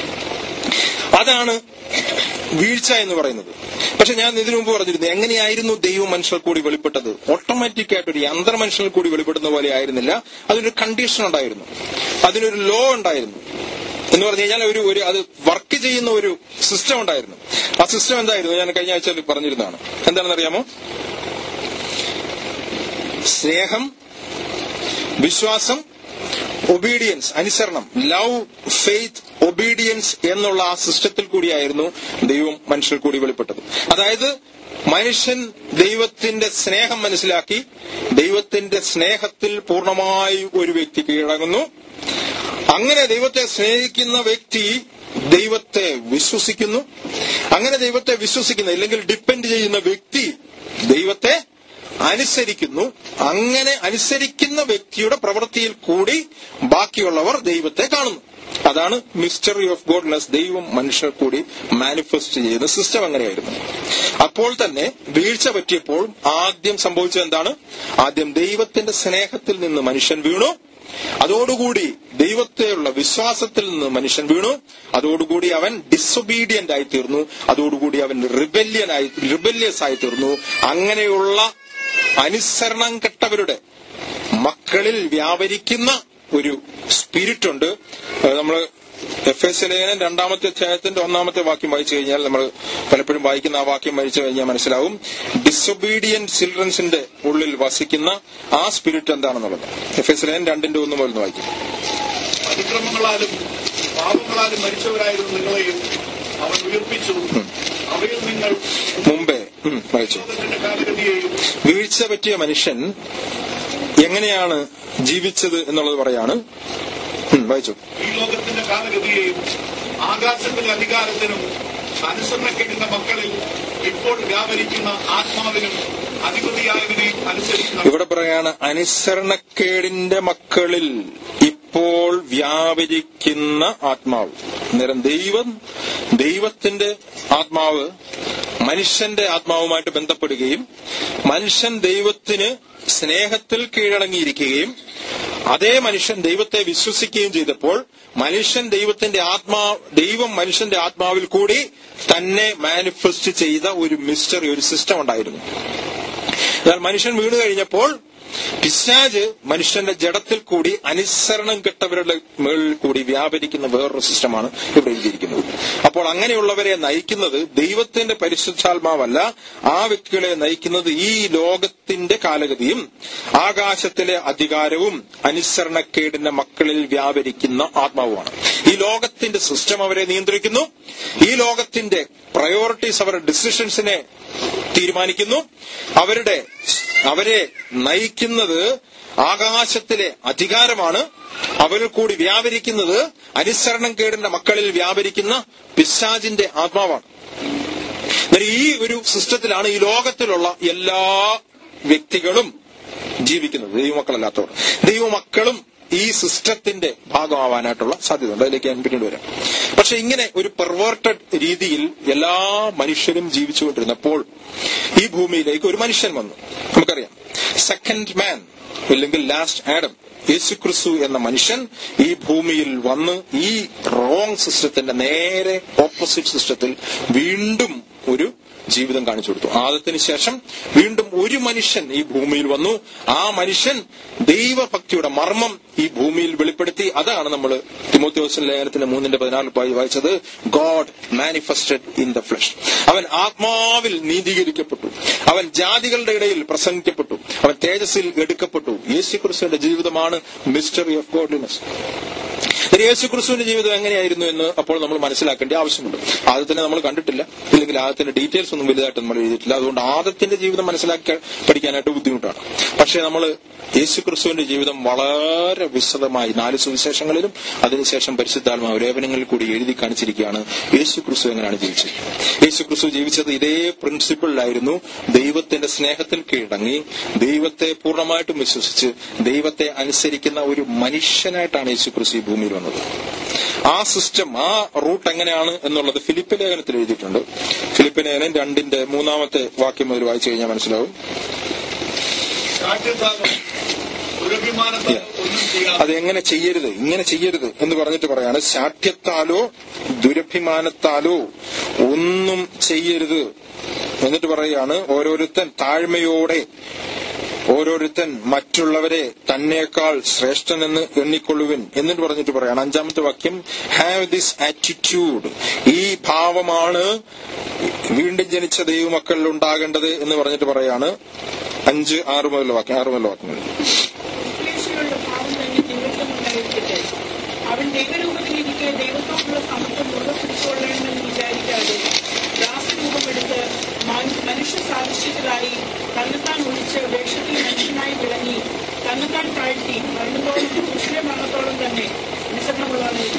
അതാണ് വീഴ്ച എന്ന് പറയുന്നത് പക്ഷെ ഞാൻ ഇതിനു മുമ്പ് പറഞ്ഞിരുന്നു എങ്ങനെയായിരുന്നു ദൈവം മനുഷ്യർ കൂടി വെളിപ്പെട്ടത് ഓട്ടോമാറ്റിക് ആയിട്ട് ഒരു യന്ത്ര മനുഷ്യനിൽ കൂടി വെളിപ്പെടുന്ന പോലെ ആയിരുന്നില്ല അതിനൊരു കണ്ടീഷൻ ഉണ്ടായിരുന്നു അതിനൊരു ലോ ഉണ്ടായിരുന്നു എന്ന് പറഞ്ഞു കഴിഞ്ഞാൽ ഒരു ഒരു അത് വർക്ക് ചെയ്യുന്ന ഒരു സിസ്റ്റം ഉണ്ടായിരുന്നു ആ സിസ്റ്റം എന്തായിരുന്നു ഞാൻ കഴിഞ്ഞ ആഴ്ച പറഞ്ഞിരുന്നതാണ് എന്താണെന്ന് അറിയാമോ സ്നേഹം വിശ്വാസം ഒബീഡിയൻസ് അനുസരണം ലവ് ഫെയ്ത്ത് ഒബീഡിയൻസ് എന്നുള്ള ആ സിസ്റ്റത്തിൽ കൂടിയായിരുന്നു ദൈവം മനുഷ്യർ കൂടി വെളിപ്പെട്ടത് അതായത് മനുഷ്യൻ ദൈവത്തിന്റെ സ്നേഹം മനസ്സിലാക്കി ദൈവത്തിന്റെ സ്നേഹത്തിൽ പൂർണ്ണമായി ഒരു വ്യക്തി കീഴടങ്ങുന്നു അങ്ങനെ ദൈവത്തെ സ്നേഹിക്കുന്ന വ്യക്തി ദൈവത്തെ വിശ്വസിക്കുന്നു അങ്ങനെ ദൈവത്തെ വിശ്വസിക്കുന്ന ഇല്ലെങ്കിൽ ഡിപ്പെൻഡ് ചെയ്യുന്ന വ്യക്തി ദൈവത്തെ അനുസരിക്കുന്നു അങ്ങനെ അനുസരിക്കുന്ന വ്യക്തിയുടെ പ്രവൃത്തിയിൽ കൂടി ബാക്കിയുള്ളവർ ദൈവത്തെ കാണുന്നു അതാണ് മിസ്റ്ററി ഓഫ് ഗോഡ്നെസ് ദൈവം മനുഷ്യർ കൂടി മാനിഫെസ്റ്റ് ചെയ്യുന്ന സിസ്റ്റം അങ്ങനെയായിരുന്നു അപ്പോൾ തന്നെ വീഴ്ച പറ്റിയപ്പോൾ ആദ്യം സംഭവിച്ചത് എന്താണ് ആദ്യം ദൈവത്തിന്റെ സ്നേഹത്തിൽ നിന്ന് മനുഷ്യൻ വീണു അതോടുകൂടി ദൈവത്തെയുള്ള വിശ്വാസത്തിൽ നിന്ന് മനുഷ്യൻ വീണു അതോടുകൂടി അവൻ ഡിസൊബീഡിയന്റ് ആയി തീർന്നു അതോടുകൂടി അവൻ റിബല്യൻ ആയി റിബല്യസ് ആയി തീർന്നു അങ്ങനെയുള്ള അനുസരണം കെട്ടവരുടെ മക്കളിൽ വ്യാപരിക്കുന്ന ഒരു സ്പിരിറ്റ് ഉണ്ട് നമ്മൾ എഫ് എസ് ലേഖനം രണ്ടാമത്തെ അധ്യായത്തിന്റെ ഒന്നാമത്തെ വാക്യം വായിച്ചു കഴിഞ്ഞാൽ നമ്മൾ പലപ്പോഴും വായിക്കുന്ന ആ വാക്യം വായിച്ചു കഴിഞ്ഞാൽ മനസ്സിലാവും ഡിസൊബീഡിയൻ ചിൽഡ്രൻസിന്റെ ഉള്ളിൽ വസിക്കുന്ന ആ സ്പിരിറ്റ് എന്താണെന്നുള്ളത് എഫ് എസ് ലേഖനം രണ്ടിന്റെ ഒന്ന് മുതൽ വായിക്കും അതിക്രമങ്ങളാലും പാപങ്ങളാലും മരിച്ചവരായിരുന്നു നിങ്ങളെയും അവൻ ഉയർപ്പിച്ചു അവയിൽ നിങ്ങൾ മുമ്പേ ഉം, വായിച്ചു ലോകത്തിന്റെ കാലഗതിയെയും വീഴ്ച പറ്റിയ മനുഷ്യൻ എങ്ങനെയാണ് ജീവിച്ചത് എന്നുള്ളത് പറയാണ് ഉം, വായിച്ചു ഈ ലോകത്തിന്റെ കാലഗതിയെയും ആകാശത്തിന്റെ അധികാരത്തിനും അനുസരണക്കെടുന്ന മക്കളിൽ ഇപ്പോൾ വ്യാപരിക്കുന്ന ആത്മാവിനും അധിപതിയായവനെ അനുസരിക്കണം ഇവിടെ പറയാണ് അനുസരണക്കേടിന്റെ മക്കളിൽ ഇപ്പോൾ വ്യാപരിക്കുന്ന ആത്മാവ് അന്നേരം ദൈവം ദൈവത്തിന്റെ ആത്മാവ് മനുഷ്യന്റെ ആത്മാവുമായിട്ട് ബന്ധപ്പെടുകയും മനുഷ്യൻ ദൈവത്തിന് സ്നേഹത്തിൽ കീഴടങ്ങിയിരിക്കുകയും അതേ മനുഷ്യൻ ദൈവത്തെ വിശ്വസിക്കുകയും ചെയ്തപ്പോൾ മനുഷ്യൻ ദൈവത്തിന്റെ ആത്മാ ദൈവം മനുഷ്യന്റെ ആത്മാവിൽ കൂടി തന്നെ മാനിഫെസ്റ്റ് ചെയ്ത ഒരു മിസ്റ്ററി ഒരു സിസ്റ്റം ഉണ്ടായിരുന്നു എന്നാൽ മനുഷ്യൻ വീണു കഴിഞ്ഞപ്പോൾ പിശാജ് മനുഷ്യന്റെ ജഡത്തിൽ കൂടി അനുസരണം കെട്ടവരുടെ മുകളിൽ കൂടി വ്യാപരിക്കുന്ന വേറൊരു സിസ്റ്റമാണ് ഇവിടെ എഴുതിയിരിക്കുന്നത് അപ്പോൾ അങ്ങനെയുള്ളവരെ നയിക്കുന്നത് ദൈവത്തിന്റെ പരിശുദ്ധാത്മാവല്ല ആ വ്യക്തികളെ നയിക്കുന്നത് ഈ ലോകത്തിന്റെ കാലഗതിയും ആകാശത്തിലെ അധികാരവും അനുസരണക്കേടിന്റെ മക്കളിൽ വ്യാപരിക്കുന്ന ആത്മാവുമാണ് ഈ ലോകത്തിന്റെ സിസ്റ്റം അവരെ നിയന്ത്രിക്കുന്നു ഈ ലോകത്തിന്റെ പ്രയോറിറ്റീസ് അവരുടെ ഡിസിഷൻസിനെ തീരുമാനിക്കുന്നു അവരുടെ അവരെ നയിക്കുന്നത് ആകാശത്തിലെ അധികാരമാണ് അവരിൽ കൂടി വ്യാപരിക്കുന്നത് അനുസരണം കേടിന്റെ മക്കളിൽ വ്യാപരിക്കുന്ന പിശാജിന്റെ ആത്മാവാണ് എന്നാൽ ഈ ഒരു സിസ്റ്റത്തിലാണ് ഈ ലോകത്തിലുള്ള എല്ലാ വ്യക്തികളും ജീവിക്കുന്നത് ദൈവമക്കളല്ലാത്തവർ ദൈവമക്കളും ഈ സിസ്റ്റത്തിന്റെ ഭാഗമാവാനായിട്ടുള്ള സാധ്യതയുണ്ട് അതിലേക്ക് ഞാൻ പിന്നീട് വരാം പക്ഷെ ഇങ്ങനെ ഒരു പെർവേർട്ടഡ് രീതിയിൽ എല്ലാ മനുഷ്യരും ജീവിച്ചുകൊണ്ടിരുന്നപ്പോൾ ഈ ഭൂമിയിലേക്ക് ഒരു മനുഷ്യൻ വന്നു നമുക്കറിയാം സെക്കൻഡ് മാൻ ഇല്ലെങ്കിൽ ലാസ്റ്റ് ആഡം യേശുക്രിസ്തു എന്ന മനുഷ്യൻ ഈ ഭൂമിയിൽ വന്ന് ഈ റോങ് സിസ്റ്റത്തിന്റെ നേരെ ഓപ്പോസിറ്റ് സിസ്റ്റത്തിൽ വീണ്ടും ഒരു ജീവിതം കാണിച്ചു കൊടുത്തു ആദത്തിന് ശേഷം വീണ്ടും ഒരു മനുഷ്യൻ ഈ ഭൂമിയിൽ വന്നു ആ മനുഷ്യൻ ദൈവഭക്തിയുടെ മർമ്മം ഈ ഭൂമിയിൽ വെളിപ്പെടുത്തി അതാണ് നമ്മൾ തിമോത്യോസൻ ലേഖനത്തിന്റെ മൂന്നിന്റെ പതിനാറിൽ വായി- വായിച്ചത് God manifested in the flesh അവൻ ആത്മാവിൽ നീതീകരിക്കപ്പെട്ടു അവൻ ജാതികളുടെ ഇടയിൽ പ്രസംഗിക്കപ്പെട്ടു അവൻ തേജസ്സിൽ എടുക്കപ്പെട്ടു യേശു ക്രിസ്തുവിന്റെ ജീവിതമാണ് മിസ്റ്ററി ഓഫ് ഗോഡ്ലിനെസ് യേശു ക്രിസ്തുവിന്റെ ജീവിതം എങ്ങനെയായിരുന്നു എന്ന് അപ്പോൾ നമ്മൾ മനസ്സിലാക്കേണ്ട ആവശ്യമുണ്ട് ആദത്തിനെ നമ്മൾ കണ്ടിട്ടില്ല ഇല്ലെങ്കിൽ ആദത്തിന്റെ ഡീറ്റെയിൽസ് ഒന്നും വലുതായിട്ട് നമ്മൾ എഴുതിയിട്ടില്ല അതുകൊണ്ട് ആദത്തിന്റെ ജീവിതം മനസ്സിലാക്കി പഠിക്കാനായിട്ട് ബുദ്ധിമുട്ടാണ് പക്ഷേ നമ്മൾ യേശു ക്രിസ്തുവിന്റെ ജീവിതം വളരെ വിശദമായി നാല് സുവിശേഷങ്ങളിലും അതിനുശേഷം പരിശുദ്ധാത്മാവ് ലേപനങ്ങളിൽ കൂടി എഴുതി കാണിച്ചിരിക്കുകയാണ് യേശു ക്രിസ്തു എങ്ങനെയാണ് ജീവിച്ചത് യേശു ക്രിസ്തു ജീവിച്ചത് ഇതേ പ്രിൻസിപ്പിളിലായിരുന്നു ദൈവത്തിന്റെ സ്നേഹത്തിൽ കീഴടങ്ങി ദൈവത്തെ പൂർണ്ണമായിട്ടും വിശ്വസിച്ച് ദൈവത്തെ അനുസരിക്കുന്ന ഒരു മനുഷ്യനായിട്ടാണ് യേശു ക്രിസ്തു ഈ ഭൂമിയിൽ വന്നത് ആ സിസ്റ്റം ആ റൂട്ട് എങ്ങനെയാണ് എന്നുള്ളത് ഫിലിപ്പ് ലേഖനത്തിൽ എഴുതിയിട്ടുണ്ട് ഫിലിപ്പ് ലേഖനം രണ്ടിന്റെ മൂന്നാമത്തെ വാക്യം മുതൽ വായിച്ചു കഴിഞ്ഞാൽ മനസ്സിലാവും കാറ്റുത്താലും ദുരഭിമാനത്താലും ഒന്നും ചെയ്യാതെ അത് എങ്ങനെ ചെയ്യരുത് ഇങ്ങനെ ചെയ്യരുത് എന്ന് പറഞ്ഞിട്ട് പറയാണ് ശാഠ്യത്താലോ ദുരഭിമാനത്താലോ ഒന്നും ചെയ്യരുത് എന്നിട്ട് പറയാണ് ഓരോരുത്തൻ താഴ്മയോടെ ഓരോരുത്തൻ മറ്റുള്ളവരെ തന്നേക്കാൾ ശ്രേഷ്ഠനെന്ന് എണ്ണിക്കൊള്ളുവിൻ എന്നിട്ട് പറഞ്ഞിട്ട് പറയാണ് അഞ്ചാമത്തെ വാക്യം ഹാവ് ദിസ് ആറ്റിറ്റ്യൂഡ് ഈ ഭാവമാണ് വീണ്ടും ജനിച്ച ദൈവമക്കളിൽ ഉണ്ടാകേണ്ടത് എന്ന് പറഞ്ഞിട്ട് പറയാണ് അഞ്ച് ആറ് മുതൽ വാക്യം ആറ് മുതൽ വാക്യങ്ങൾ ക്ലേശികളുടെ ഭാവം തന്നെ നിങ്ങൾക്കുണ്ടായിരിക്കട്ടെ അവൻ ദൈവരൂപത്തിലിരിക്കെ ദൈവത്തോടുള്ള സമത്വം മുറുകെ പിടിച്ചുകൊള്ളണമെന്ന് വിചാരിക്കാതെ ദാസരൂപമെടുത്ത് മൻ- മനുഷ്യ സാദൃശ്യത്തിലായി തന്നെത്താൻ ഒഴിച്ച് വേഷത്തിൽ മനുഷ്യനായി വിളങ്ങി തന്നെത്താൻ താഴ്ത്തി മരണത്തോളം പുരുഷന്റെ മരണത്തോളം തന്നെ അനുസരണമുള്ളവനായി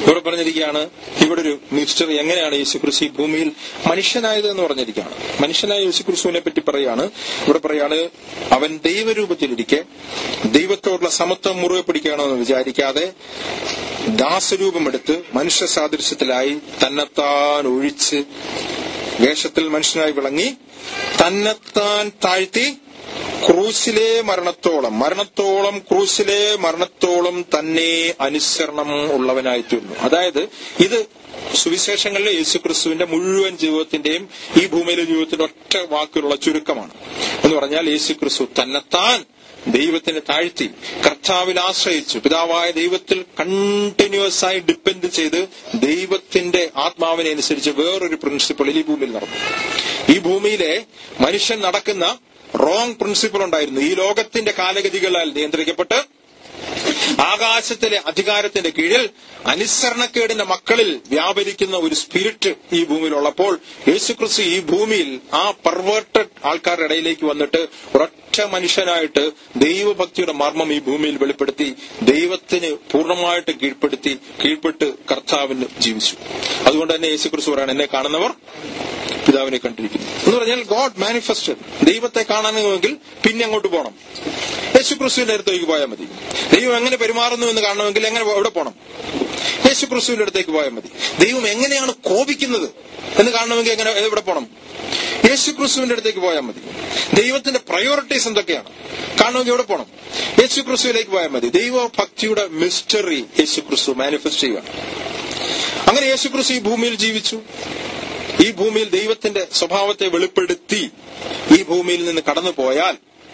ഇവിടെ പറഞ്ഞിരിക്കുകയാണ് ഇവിടെ ഒരു മിസ്റ്റർ എങ്ങനെയാണ് യേശുക്രിസ്തു ഈ ഭൂമിയിൽ മനുഷ്യനായത് എന്ന് പറഞ്ഞിരിക്കുകയാണ് മനുഷ്യനായ യേശുക്രിസ്തുവിനെ പറ്റി പറയാണ് ഇവിടെ പറയാണ് അവൻ ദൈവരൂപത്തിലിരിക്കെ ദൈവത്തോടുള്ള സമത്വം മുറുകെ പിടിക്കണമെന്ന് വിചാരിക്കാതെ ദാസരൂപമെടുത്ത് മനുഷ്യ സാദൃശ്യത്തിലായി തന്നെത്താൻ ഒഴിച്ച് വേഷത്തിൽ മനുഷ്യനായി വിളങ്ങി തന്നെത്താൻ താഴ്ത്തി ക്രൂശിലെ മരണത്തോളം മരണത്തോളം ക്രൂശിലെ മരണത്തോളം തന്നെ അനുസരണം ഉള്ളവനായി തീർന്നു അതായത് ഇത് സുവിശേഷങ്ങളിലെ യേശുക്രിസ്തുവിന്റെ മുഴുവൻ ജീവിതത്തിന്റെയും ഈ ഭൂമിയിലെ ജീവിതത്തിന്റെ ഒറ്റ വാക്കിലുള്ള ചുരുക്കമാണ് എന്ന് പറഞ്ഞാൽ യേശുക്രിസ്തു തന്നെത്താൻ ദൈവത്തിന് താഴ്ത്തി കർത്താവിൽ ആശ്രയിച്ചു പിതാവായ ദൈവത്തിൽ കണ്ടിന്യൂസ് ആയി ഡിപ്പെൻഡ് ചെയ്ത് ദൈവത്തിന്റെ ആത്മാവിനെ അനുസരിച്ച് വേറൊരു പ്രിൻസിപ്പിൾ ഈ ഭൂമിയിൽ നടന്നു ഈ ഭൂമിയിലെ മനുഷ്യൻ നടക്കുന്ന റോങ് പ്രിൻസിപ്പിൾ ഉണ്ടായിരുന്നു ഈ ലോകത്തിന്റെ കാലഗതികളാൽ നിയന്ത്രിക്കപ്പെട്ട് ആകാശത്തിലെ അധികാരത്തിന്റെ കീഴിൽ അനുസരണക്കേടിന്റെ മക്കളിൽ വ്യാപരിക്കുന്ന ഒരു സ്പിരിറ്റ് ഈ ഭൂമിയിലുള്ളപ്പോൾ യേശുക്രിസ്തു ഈ ഭൂമിയിൽ ആ പെർവേർട്ടഡ് ആൾക്കാരുടെ ഇടയിലേക്ക് വന്നിട്ട് ഒരൊറ്റ മനുഷ്യനായിട്ട് ദൈവഭക്തിയുടെ മർമ്മം ഈ ഭൂമിയിൽ വെളിപ്പെടുത്തി ദൈവത്തിന് പൂർണ്ണമായിട്ട് കീഴ്പ്പെടുത്തി കീഴ്പ്പെട്ട് കർത്താവിന് ജീവിച്ചു അതുകൊണ്ട് തന്നെ യേശുക്രിസ്തു പറയാണ് എന്നെ കാണുന്നവർ പിതാവിനെ കണ്ടിരിക്കുന്നു എന്ന് പറഞ്ഞാൽ ഗോഡ് മാനിഫെസ്റ്റഡ് ദൈവത്തെ കാണണമെങ്കിൽ പിന്നെ അങ്ങോട്ട് പോകണം യേശുക്രിസ്തുവിന്റെ അടുത്തേക്ക് പോയാൽ മതി ദൈവം എങ്ങനെ പെരുമാറുന്നു എന്ന് കാണണമെങ്കിൽ എങ്ങനെ എവിടെ പോകണം യേശുക്രിസ്തുവിന്റെ അടുത്തേക്ക് പോയാൽ മതി ദൈവം എങ്ങനെയാണ് കോപിക്കുന്നത് എന്ന് കാണണമെങ്കിൽ എങ്ങനെ എവിടെ പോകണം യേശുക്രിസ്തുവിന്റെ അടുത്തേക്ക് പോയാൽ മതി ദൈവത്തിന്റെ പ്രയോറിറ്റീസ് എന്തൊക്കെയാണ് കാണണമെങ്കിൽ എവിടെ പോകണം യേശുക്രിസ്തുവിലേക്ക് പോയാൽ മതി ദൈവഭക്തിയുടെ മിസ്റ്ററി യേശുക്രിസ്തു മാനിഫെസ്റ്റ് ചെയ്യുക അങ്ങനെ യേശുക്രിസ്തു ഈ ഭൂമിയിൽ ജീവിച്ചു ഈ ഭൂമിയിൽ ദൈവത്തിന്റെ സ്വഭാവത്തെ വെളിപ്പെടുത്തി ഈ ഭൂമിയിൽ നിന്ന് കടന്നു പോയാൽ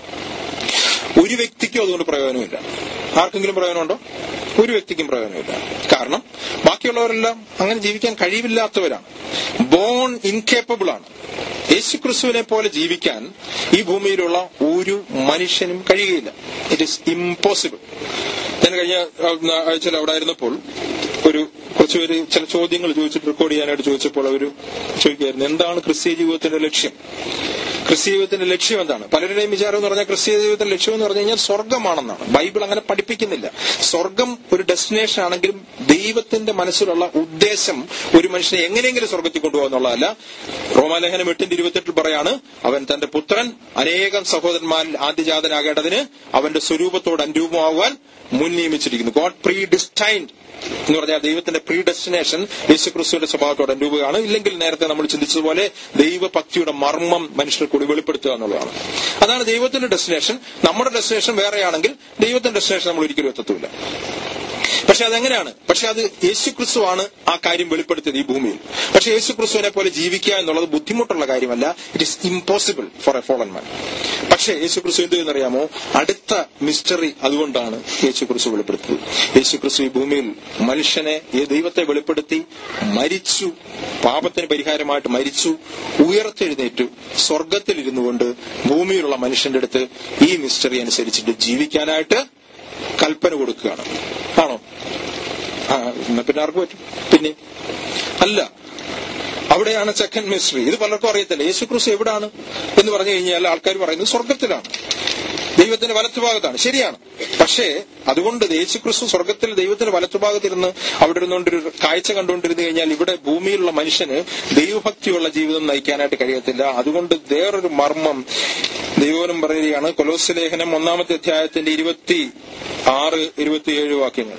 ഒരു വ്യക്തിക്കും അതുകൊണ്ട് പ്രയോജനമില്ല ആർക്കെങ്കിലും പ്രയോജനമുണ്ടോ ഒരു വ്യക്തിക്കും പ്രയോജനമില്ല കാരണം ബാക്കിയുള്ളവരെല്ലാം അങ്ങനെ ജീവിക്കാൻ കഴിവില്ലാത്തവരാണ് ബോൺ ഇൻകേപ്പബിൾ ആണ് യേശുക്രിസ്തുവിനെ പോലെ ജീവിക്കാൻ ഈ ഭൂമിയിലുള്ള ഒരു മനുഷ്യനും കഴിയുകയില്ല ഇറ്റ് ഈസ് ഇമ്പോസിബിൾ ഞാൻ കഴിഞ്ഞ ആഴ്ചയിൽ അവിടെ ആയിരുന്നപ്പോൾ ഒരു കുറച്ചുപേര് ചില ചോദ്യങ്ങൾ ചോദിച്ചിട്ട് റെക്കോർഡ് ചെയ്യാനായിട്ട് ചോദിച്ചപ്പോൾ അവർ ചോദിക്കുകയായിരുന്നു എന്താണ് ക്രിസ്തീയ ജീവിതത്തിന്റെ ലക്ഷ്യം ക്രിസ്തീയ ജീവിതത്തിന്റെ ലക്ഷ്യം എന്താണ് പലരുടെയും വിചാരം എന്ന് പറഞ്ഞാൽ ക്രിസ്തീയ ജീവിതത്തിന്റെ ലക്ഷ്യം എന്ന് പറഞ്ഞു കഴിഞ്ഞാൽ സ്വർഗമാണെന്നാണ് ബൈബിൾ അങ്ങനെ പഠിപ്പിക്കുന്നില്ല സ്വർഗം ഒരു ഡെസ്റ്റിനേഷൻ ആണെങ്കിലും ദൈവത്തിന്റെ മനസ്സിലുള്ള ഉദ്ദേശം ഒരു മനുഷ്യനെ എങ്ങനെയെങ്കിലും സ്വർഗത്തിൽ കൊണ്ടുപോകുന്നുള്ളതല്ല റോമാലേഖനം എട്ടിന്റെ ഇരുപത്തെട്ടിൽ പറയാണ് അവൻ തന്റെ പുത്രൻ അനേകം സഹോദരന്മാരിൽ ആദ്യജാതനാകേണ്ടതിന് അവന്റെ സ്വരൂപത്തോട് അനുരൂപമാകുവാൻ മുൻ നിയമിച്ചിരിക്കുന്നു ഗോഡ് പ്രീ ഡിസ്റ്റൈൻഡ് എന്ന് പറഞ്ഞാൽ ദൈവത്തിന്റെ പ്രീ ഡെസ്റ്റിനേഷൻ യേശുക്രിസ്തുവിന്റെ സ്വഭാവത്തോട് അനുരൂപമാണ് ഇല്ലെങ്കിൽ നേരത്തെ നമ്മൾ ചിന്തിച്ചതുപോലെ ദൈവഭക്തിയുടെ മർമ്മം മനുഷ്യർ കൂടി വെളിപ്പെടുത്തുക എന്നുള്ളതാണ് അതാണ് ദൈവത്തിന്റെ ഡെസ്റ്റിനേഷൻ നമ്മുടെ ഡെസ്റ്റിനേഷൻ വേറെയാണെങ്കിൽ ദൈവത്തിന്റെ ഡെസ്റ്റിനേഷൻ നമ്മൾ ഒരിക്കലും എത്തത്തില്ല പക്ഷെ അതെങ്ങനെയാണ് പക്ഷെ അത് യേശുക്രിസ്തു ആണ് ആ കാര്യം വെളിപ്പെടുത്തിയത് ഈ ഭൂമിയിൽ പക്ഷെ യേശുക്രിസ്തുവിനെ പോലെ ജീവിക്കുക എന്നുള്ളത് ബുദ്ധിമുട്ടുള്ള കാര്യമല്ല it is impossible for a fallen man പക്ഷേ യേശുക്രിസ്തു എന്ത് ചെയ്യുന്നറിയാമോ അടുത്ത മിസ്റ്ററി അതുകൊണ്ടാണ് യേശുക്രിസ്തു വെളിപ്പെടുത്തിയത് യേശുക്രിസ്തു ഈ ഭൂമിയിൽ മനുഷ്യനെ ഈ ദൈവത്തെ വെളിപ്പെടുത്തി മരിച്ചു പാപത്തിന് പരിഹാരമായിട്ട് മരിച്ചു ഉയർത്തെഴുന്നേറ്റു സ്വർഗത്തിലിരുന്നു കൊണ്ട് ഭൂമിയിലുള്ള മനുഷ്യന്റെ അടുത്ത് ഈ മിസ്റ്ററി അനുസരിച്ചിട്ട് ജീവിക്കാനായിട്ട് കൽപ്പന കൊടുക്കുകയാണ് ആണോ ആ എന്നാ പിന്നെ ആർക്ക് പറ്റും പിന്നെ അല്ല അവിടെയാണ് സെക്കൻഡ് മിസ്റ്ററി ഇത് പലർക്കും അറിയത്തില്ല യേശുക്രിസ്തു എവിടാണ് എന്ന് പറഞ്ഞു കഴിഞ്ഞാൽ ആൾക്കാർ പറയുന്നത് സ്വർഗത്തിലാണ് ദൈവത്തിന്റെ വലത്തുഭാഗത്താണ് ശരിയാണ് പക്ഷേ അതുകൊണ്ട് യേശുക്രിസ്തു സ്വർഗത്തിൽ ദൈവത്തിന്റെ വലത്തുഭാഗത്തിരുന്ന് അവിടെ ഇരുന്നുകൊണ്ടൊരു കാഴ്ച കണ്ടുകൊണ്ടിരുന്നു കഴിഞ്ഞാൽ ഇവിടെ ഭൂമിയിലുള്ള മനുഷ്യന് ദൈവഭക്തിയുള്ള ജീവിതം നയിക്കാനായിട്ട് കഴിയത്തില്ല അതുകൊണ്ട് വേറൊരു മർമ്മം ദൈവനം പറയുകയാണ് കൊലോസ് ലേഖനം ഒന്നാമത്തെ അധ്യായത്തിന്റെ ഇരുപത്തി ആറ് ഇരുപത്തിയേഴ് വാക്യങ്ങൾ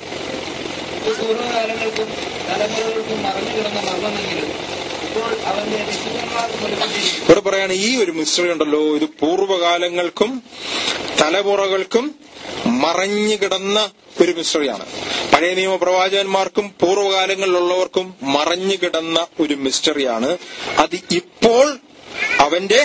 പൂർവ്വകാലങ്ങൾക്കും തലമുറകൾക്കും മറഞ്ഞു കിടന്ന മർമ്മമെങ്കിലും ഇപ്പോൾ അവന്റെ വിശുദ്ധന്മാർക്ക് വെളിപ്പെട്ടിരിക്കുന്നു ഇവിടെ പറയാണ് ഈ ഒരു മിസ്റ്ററി ഉണ്ടല്ലോ ഇത് പൂർവ്വകാലങ്ങൾക്കും തലമുറകൾക്കും മറഞ്ഞു കിടന്ന ഒരു മിസ്റ്ററിയാണ് പഴയ നിയമ പ്രവാചകന്മാർക്കും പൂർവ്വകാലങ്ങളിലുള്ളവർക്കും മറഞ്ഞു കിടന്ന ഒരു മിസ്റ്ററിയാണ് അത് ഇപ്പോൾ അവന്റെ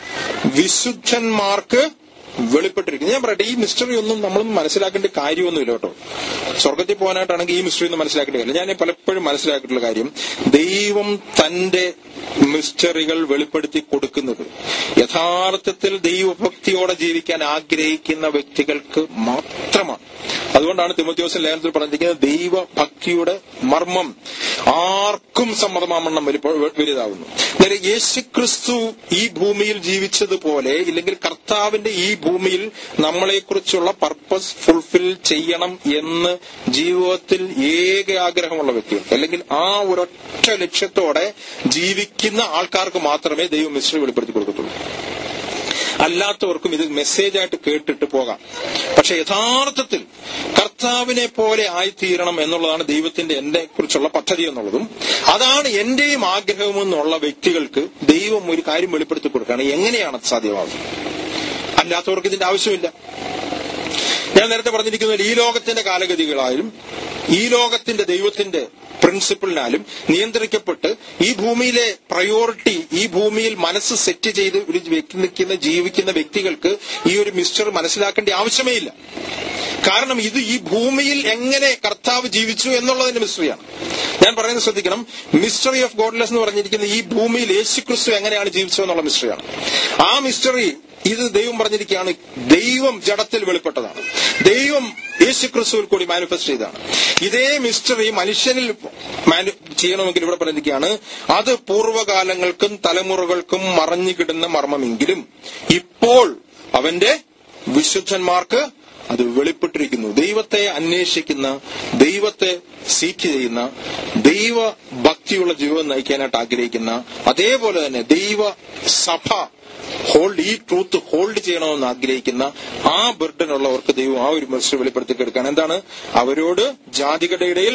വിശുദ്ധന്മാർക്ക് വെളിപ്പെട്ടിരിക്കുന്നു ഞാൻ പറയട്ടെ ഈ മിസ്റ്ററി ഒന്നും നമ്മൾ മനസ്സിലാക്കേണ്ട കാര്യമൊന്നുമില്ല കേട്ടോ സ്വർഗത്തിൽ പോകാനായിട്ടാണെങ്കിൽ ഈ മിസ്റ്ററി ഒന്നും മനസ്സിലാക്കേണ്ട കാര്യമില്ല ഞാൻ പലപ്പോഴും മനസ്സിലാക്കിയിട്ടുള്ള കാര്യം ദൈവം തന്റെ മിസ്റ്ററികൾ വെളിപ്പെടുത്തി കൊടുക്കുന്നത് യഥാർത്ഥത്തിൽ ദൈവഭക്തിയോടെ ജീവിക്കാൻ ആഗ്രഹിക്കുന്ന വ്യക്തികൾക്ക് മാത്രമാണ് അതുകൊണ്ടാണ് തിമോത്യോസിൻ ലേഖനത്തിൽ പറഞ്ഞിരിക്കുന്നത് ദൈവഭക്തിയുടെ മർമ്മം ആർക്കും സമ്മതമാമണ്ണം വലിപ്പ വലുതാകുന്നു നേരെ യേശുക്രിസ്തു ഈ ഭൂമിയിൽ ജീവിച്ചതുപോലെ ഇല്ലെങ്കിൽ കർത്താവിന്റെ ഈ ഭൂമിയിൽ നമ്മളെക്കുറിച്ചുള്ള പർപ്പസ് ഫുൾഫിൽ ചെയ്യണം എന്ന് ജീവിതത്തിൽ ഏക ആഗ്രഹമുള്ള വ്യക്തികൾ അല്ലെങ്കിൽ ആ ഒരൊറ്റ ലക്ഷ്യത്തോടെ ജീവിക്കുന്ന ആൾക്കാർക്ക് മാത്രമേ ദൈവം മിശ്രി വെളിപ്പെടുത്തി കൊടുക്കത്തുള്ളൂ അല്ലാത്തവർക്കും ഇത് മെസ്സേജായിട്ട് കേട്ടിട്ട് പോകാം പക്ഷെ യഥാർത്ഥത്തിൽ കർത്താവിനെ പോലെ ആയിത്തീരണം എന്നുള്ളതാണ് ദൈവത്തിന്റെ എന്നെ കുറിച്ചുള്ള പദ്ധതി എന്നുള്ളതും അതാണ് എന്റെയും ആഗ്രഹമെന്നുള്ള വ്യക്തികൾക്ക് ദൈവം ഒരു കാര്യം വെളിപ്പെടുത്തി കൊടുക്കുകയാണ് എങ്ങനെയാണ് അത് സാധ്യമാകുന്നത് അല്ലാത്തവർക്ക് ഇതിന്റെ ആവശ്യമില്ല ഞാൻ നേരത്തെ പറഞ്ഞിരിക്കുന്നത് ഈ ലോകത്തിന്റെ കാലഗതികളായാലും ഈ ലോകത്തിന്റെ ദൈവത്തിന്റെ പ്രിൻസിപ്പിളിനാലും നിയന്ത്രിക്കപ്പെട്ട് ഈ ഭൂമിയിലെ പ്രയോറിറ്റി ഈ ഭൂമിയിൽ മനസ്സ് സെറ്റ് ചെയ്ത് ഒരു വ്യക്തി നിൽക്കുന്ന ജീവിക്കുന്ന വ്യക്തികൾക്ക് ഈ ഒരു മിസ്റ്റർ മനസ്സിലാക്കേണ്ട ആവശ്യമേ ഇല്ല കാരണം ഇത് ഈ ഭൂമിയിൽ എങ്ങനെ കർത്താവ് ജീവിച്ചു എന്നുള്ളതിന്റെ മിസ്റ്ററിയാണ് ഞാൻ പറയുന്നത് ശ്രദ്ധിക്കണം മിസ്റ്ററി ഓഫ് ഗോഡ്ലെസ് എന്ന് പറഞ്ഞിരിക്കുന്ന ഈ ഭൂമിയിൽ യേശുക്രിസ്തു എങ്ങനെയാണ് ജീവിച്ചത് എന്നുള്ള മിസ്റ്ററിയാണ് ആ മിസ്റ്ററി ഇത് ദൈവം പറഞ്ഞിരിക്കുകയാണ് ദൈവം ജഡത്തിൽ വെളിപ്പെട്ടതാണ് ദൈവം യേശുക്രിസ്തുവിൽ കൂടി മാനിഫെസ്റ്റ് ചെയ്തതാണ് ഇതേ മിസ്റ്ററി മനുഷ്യനിൽ മാനി- ചെയ്യണമെങ്കിൽ ഇവിടെ പറഞ്ഞിരിക്കുകയാണ് അത് പൂർവ്വകാലങ്ങൾക്കും തലമുറകൾക്കും മറഞ്ഞു കിടുന്ന മർമ്മമെങ്കിലും ഇപ്പോൾ അവന്റെ വിശുദ്ധന്മാർക്ക് അത് വെളിപ്പെട്ടിരിക്കുന്നു ദൈവത്തെ അന്വേഷിക്കുന്ന ദൈവത്തെ സീക്ക് ചെയ്യുന്ന ദൈവ ഭക്തിയുള്ള ജീവിതം നയിക്കാനായിട്ട് ആഗ്രഹിക്കുന്ന അതേപോലെ തന്നെ ദൈവ സഭ ഹോൾഡ് ഈ ട്രൂത്ത് ഹോൾഡ് ചെയ്യണമെന്ന് ആഗ്രഹിക്കുന്ന ആ ബർഡൻ ഉള്ളവർക്ക് ദൈവം ആ ഒരു മെസ്സേജ് വെളിപ്പെടുത്തി എടുക്കുകയാണ് എന്താണ് അവരോട് ജാതികളുടെ ഇടയിൽ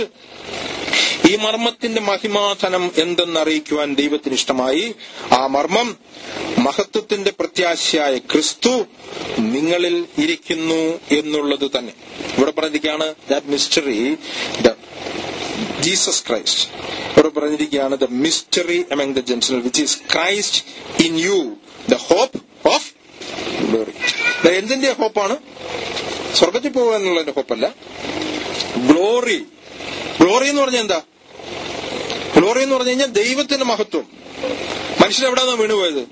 ഈ മർമ്മത്തിന്റെ മഹിമാധനം എന്തെന്നറിയിക്കുവാൻ ദൈവത്തിന് ഇഷ്ടമായി ആ മർമ്മം മഹത്വത്തിന്റെ പ്രത്യാശയായ ക്രിസ്തു നിങ്ങളിൽ ഇരിക്കുന്നു എന്നുള്ളത് തന്നെ ഇവിടെ പറഞ്ഞിരിക്കുകയാണ് that mystery the Jesus Christ ഇവിടെ പറഞ്ഞിരിക്കുകയാണ് the mystery among the Gentiles which is Christ in you the hope of glory എന്തിന്റെ ഹോപ്പാണ് സ്വർഗത്തിൽ പോകുക എന്നുള്ളതിന്റെ ഹോപ്പല്ല ഗ്ലോറി ഗ്ലോറി എന്ന് പറഞ്ഞാൽ എന്താ ഗ്ലോറി എന്ന് പറഞ്ഞു കഴിഞ്ഞാൽ ദൈവത്തിന്റെ മഹത്വം മനുഷ്യൻ എവിടെയാണ് വീണുപോയത്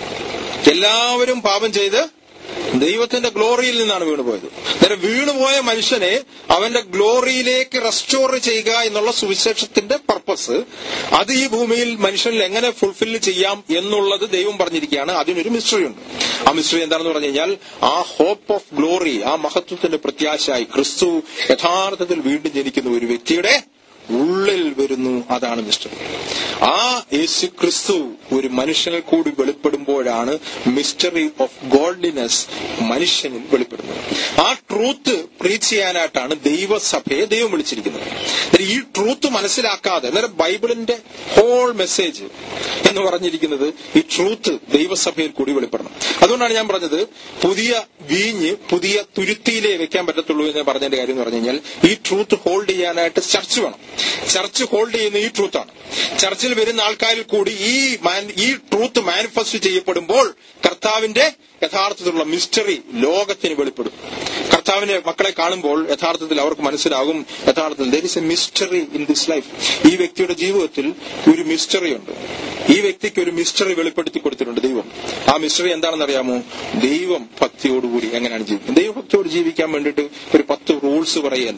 എല്ലാവരും പാപം ചെയ്ത് ദൈവത്തിന്റെ ഗ്ലോറിയിൽ നിന്നാണ് വീണുപോയത് നേരെ വീണുപോയ മനുഷ്യനെ അവന്റെ ഗ്ലോറിയിലേക്ക് റെസ്റ്റോർ ചെയ്യുക എന്നുള്ള സുവിശേഷത്തിന്റെ പർപ്പസ് അത് ഈ ഭൂമിയിൽ മനുഷ്യനിൽ എങ്ങനെ ഫുൾഫിൽ ചെയ്യാം എന്നുള്ളത് ദൈവം പറഞ്ഞിരിക്കുകയാണ് അതിനൊരു മിസ്റ്ററി ഉണ്ട് ആ മിസ്റ്ററി എന്താണെന്ന് പറഞ്ഞു കഴിഞ്ഞാൽ ആ ഹോപ്പ് ഓഫ് ഗ്ലോറി ആ മഹത്വത്തിന്റെ പ്രത്യാശയായി ക്രിസ്തു യഥാർത്ഥത്തിൽ വീണ്ടും ജനിക്കുന്ന ഒരു വ്യക്തിയുടെ ഉള്ളിൽ വരുന്നു അതാണ് മിസ്റ്ററി ആ യേശു ക്രിസ്തു ഒരു മനുഷ്യനിൽ കൂടി വെളിപ്പെടുമ്പോഴാണ് മിസ്റ്ററി ഓഫ് ഗോൾഡിനെസ് മനുഷ്യനിൽ വെളിപ്പെടുന്നത് ആ ട്രൂത്ത് പ്രീച്ച് ചെയ്യാനായിട്ടാണ് ദൈവസഭയെ ദൈവം വിളിച്ചിരിക്കുന്നത് അന്നേരം ഈ ട്രൂത്ത് മനസ്സിലാക്കാതെ അന്നേരം ബൈബിളിന്റെ ഹോൾ മെസ്സേജ് എന്ന് പറഞ്ഞിരിക്കുന്നത് ഈ ട്രൂത്ത് ദൈവസഭയിൽ കൂടി വെളിപ്പെടണം അതുകൊണ്ടാണ് ഞാൻ പറഞ്ഞത് പുതിയ വീഞ്ഞ് പുതിയ തുരുത്തിയിലേ വെക്കാൻ പറ്റത്തുള്ളൂ എന്ന് പറഞ്ഞതിന്റെ കാര്യം എന്ന് പറഞ്ഞു കഴിഞ്ഞാൽ ഈ ട്രൂത്ത് ഹോൾഡ് ചെയ്യാനായിട്ട് ചർച്ച് വേണം ചർച്ച് ഹോൾഡ് ചെയ്യുന്ന ഈ ട്രൂത്താണ് ചർച്ചിൽ വരുന്ന ആൾക്കാരിൽ കൂടി ഈ മാൻ- ഈ ട്രൂത്ത് മാനിഫെസ്റ്റ് ചെയ്യപ്പെടുമ്പോൾ കർത്താവിന്റെ യഥാർത്ഥത്തിലുള്ള മിസ്റ്ററി ലോകത്തിന് വെളിപ്പെടും കർത്താവിന്റെ മക്കളെ കാണുമ്പോൾ യഥാർത്ഥത്തിൽ അവർക്ക് മനസ്സിലാകും യഥാർത്ഥത്തിൽ there is a mystery in this life ഈ വ്യക്തിയുടെ ജീവിതത്തിൽ ഒരു മിസ്റ്ററി ഉണ്ട് ഈ വ്യക്തിക്ക് ഒരു മിസ്റ്ററി വെളിപ്പെടുത്തി കൊടുത്തിട്ടുണ്ട് ദൈവം ആ മിസ്റ്ററി എന്താണെന്ന് അറിയാമോ ദൈവം ഭക്തിയോടുകൂടി എങ്ങനെയാണ് ജീവിക്കുന്നത് ദൈവഭക്തിയോട് ജീവിക്കാൻ വേണ്ടിയിട്ട് ഒരു പത്ത് റൂൾസ് പറയുകയല്ല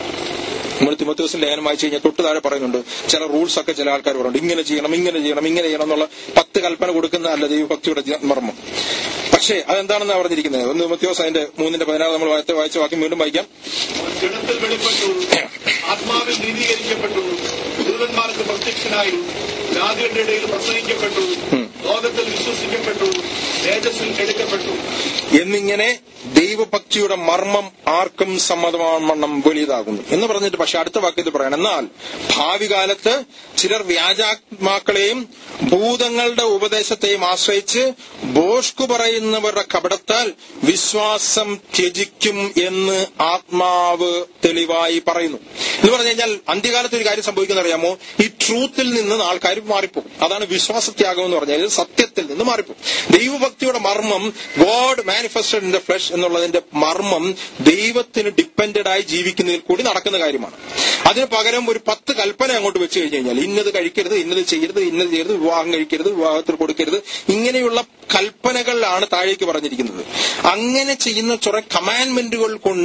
നമ്മൾ തിമത്തോസിന്റെ ലേഖനം വായിച്ചു കഴിഞ്ഞാൽ തൊട്ട് താഴെ പറയുന്നുണ്ട് ചില റൂൾസ് ഒക്കെ ചില ആൾക്കാർ പറയുന്നുണ്ട് ഇങ്ങനെ ചെയ്യണം ഇങ്ങനെ ചെയ്യണം ഇങ്ങനെ ചെയ്യണം എന്നുള്ള പത്ത് കൽപ്പന കൊടുക്കുന്ന അല്ല ദൈവഭക്തിയുടെ ജ- മർമ്മം പക്ഷേ അതെന്താണെന്നാണ് പറഞ്ഞിരിക്കുന്നത് ഒന്ന് തിമത്യോസ് അതിന്റെ മൂന്നിന്റെ പതിനാറ് നമ്മൾ വായിച്ച വായിച്ച വാക്യം വീണ്ടും വായിക്കാം ജഡത്തിൽ വെളിപ്പെട്ടു ആത്മാവിൽ നീതീകരിക്കപ്പെട്ടു ദൂതന്മാർക്ക് പ്രത്യക്ഷനായി ജാതികളുടെ ഇടയിൽ പ്രസംഗിക്കപ്പെട്ടു ലോകത്തിൽ വിശ്വസിക്കപ്പെട്ടു തേജസ്സിൽ എടുക്കപ്പെട്ടു എന്നിങ്ങനെ ദൈവഭക്തിയുടെ മർമ്മം ആർക്കും സമ്മതമാവണ്ണം വലിയതാകുന്നു എന്ന് പറഞ്ഞിട്ട് പക്ഷെ അടുത്ത വാക്യത്തിൽ പറയണം എന്നാൽ ഭാവി കാലത്ത് ചിലർ വ്യാജാത്മാക്കളെയും ഭൂതങ്ങളുടെ ഉപദേശത്തെയും ആശ്രയിച്ച് ബോഷ്കു പറയുന്നവരുടെ കപടത്താൽ വിശ്വാസം ത്യജിക്കും എന്ന് ആത്മാവ് തെളിവായി പറയുന്നു എന്ന് പറഞ്ഞു കഴിഞ്ഞാൽ അന്ത്യകാലത്ത് ഒരു കാര്യം സംഭവിക്കുന്ന അറിയാമോ ഈ ട്രൂത്തിൽ നിന്ന് ആൾക്കാർ മാറിപ്പോകും അതാണ് വിശ്വാസത്യാഗം എന്ന് പറഞ്ഞാൽ സത്യത്തിൽ നിന്ന് മാറിപ്പോകും ദൈവഭക്തിയുടെ മർമ്മം God manifested in the flesh എന്നുള്ളതിന്റെ മർമ്മം ദൈവത്തിന് ഡിപ്പെൻഡഡ് ആയി ജീവിക്കുന്നതിൽ കൂടി നടക്കുന്ന കാര്യമാണ് അതിന് പകരം ഒരു പത്ത് കൽപ്പന അങ്ങോട്ട് വെച്ച് കഴിഞ്ഞു കഴിഞ്ഞാൽ ഇന്നത് കഴിക്കരുത് ഇന്നത് ചെയ്യരുത് ഇന്നത് ചെയ്യരുത് വിവാഹം കഴിക്കരുത് വിവാഹത്തിൽ കൊടുക്കരുത് ഇങ്ങനെയുള്ള കൽപ്പനകളിലാണ് താഴേക്ക് പറഞ്ഞിരിക്കുന്നത് അങ്ങനെ ചെയ്യുന്ന കുറെ കമാൻഡ്മെന്റുകൾ കൊണ്ട്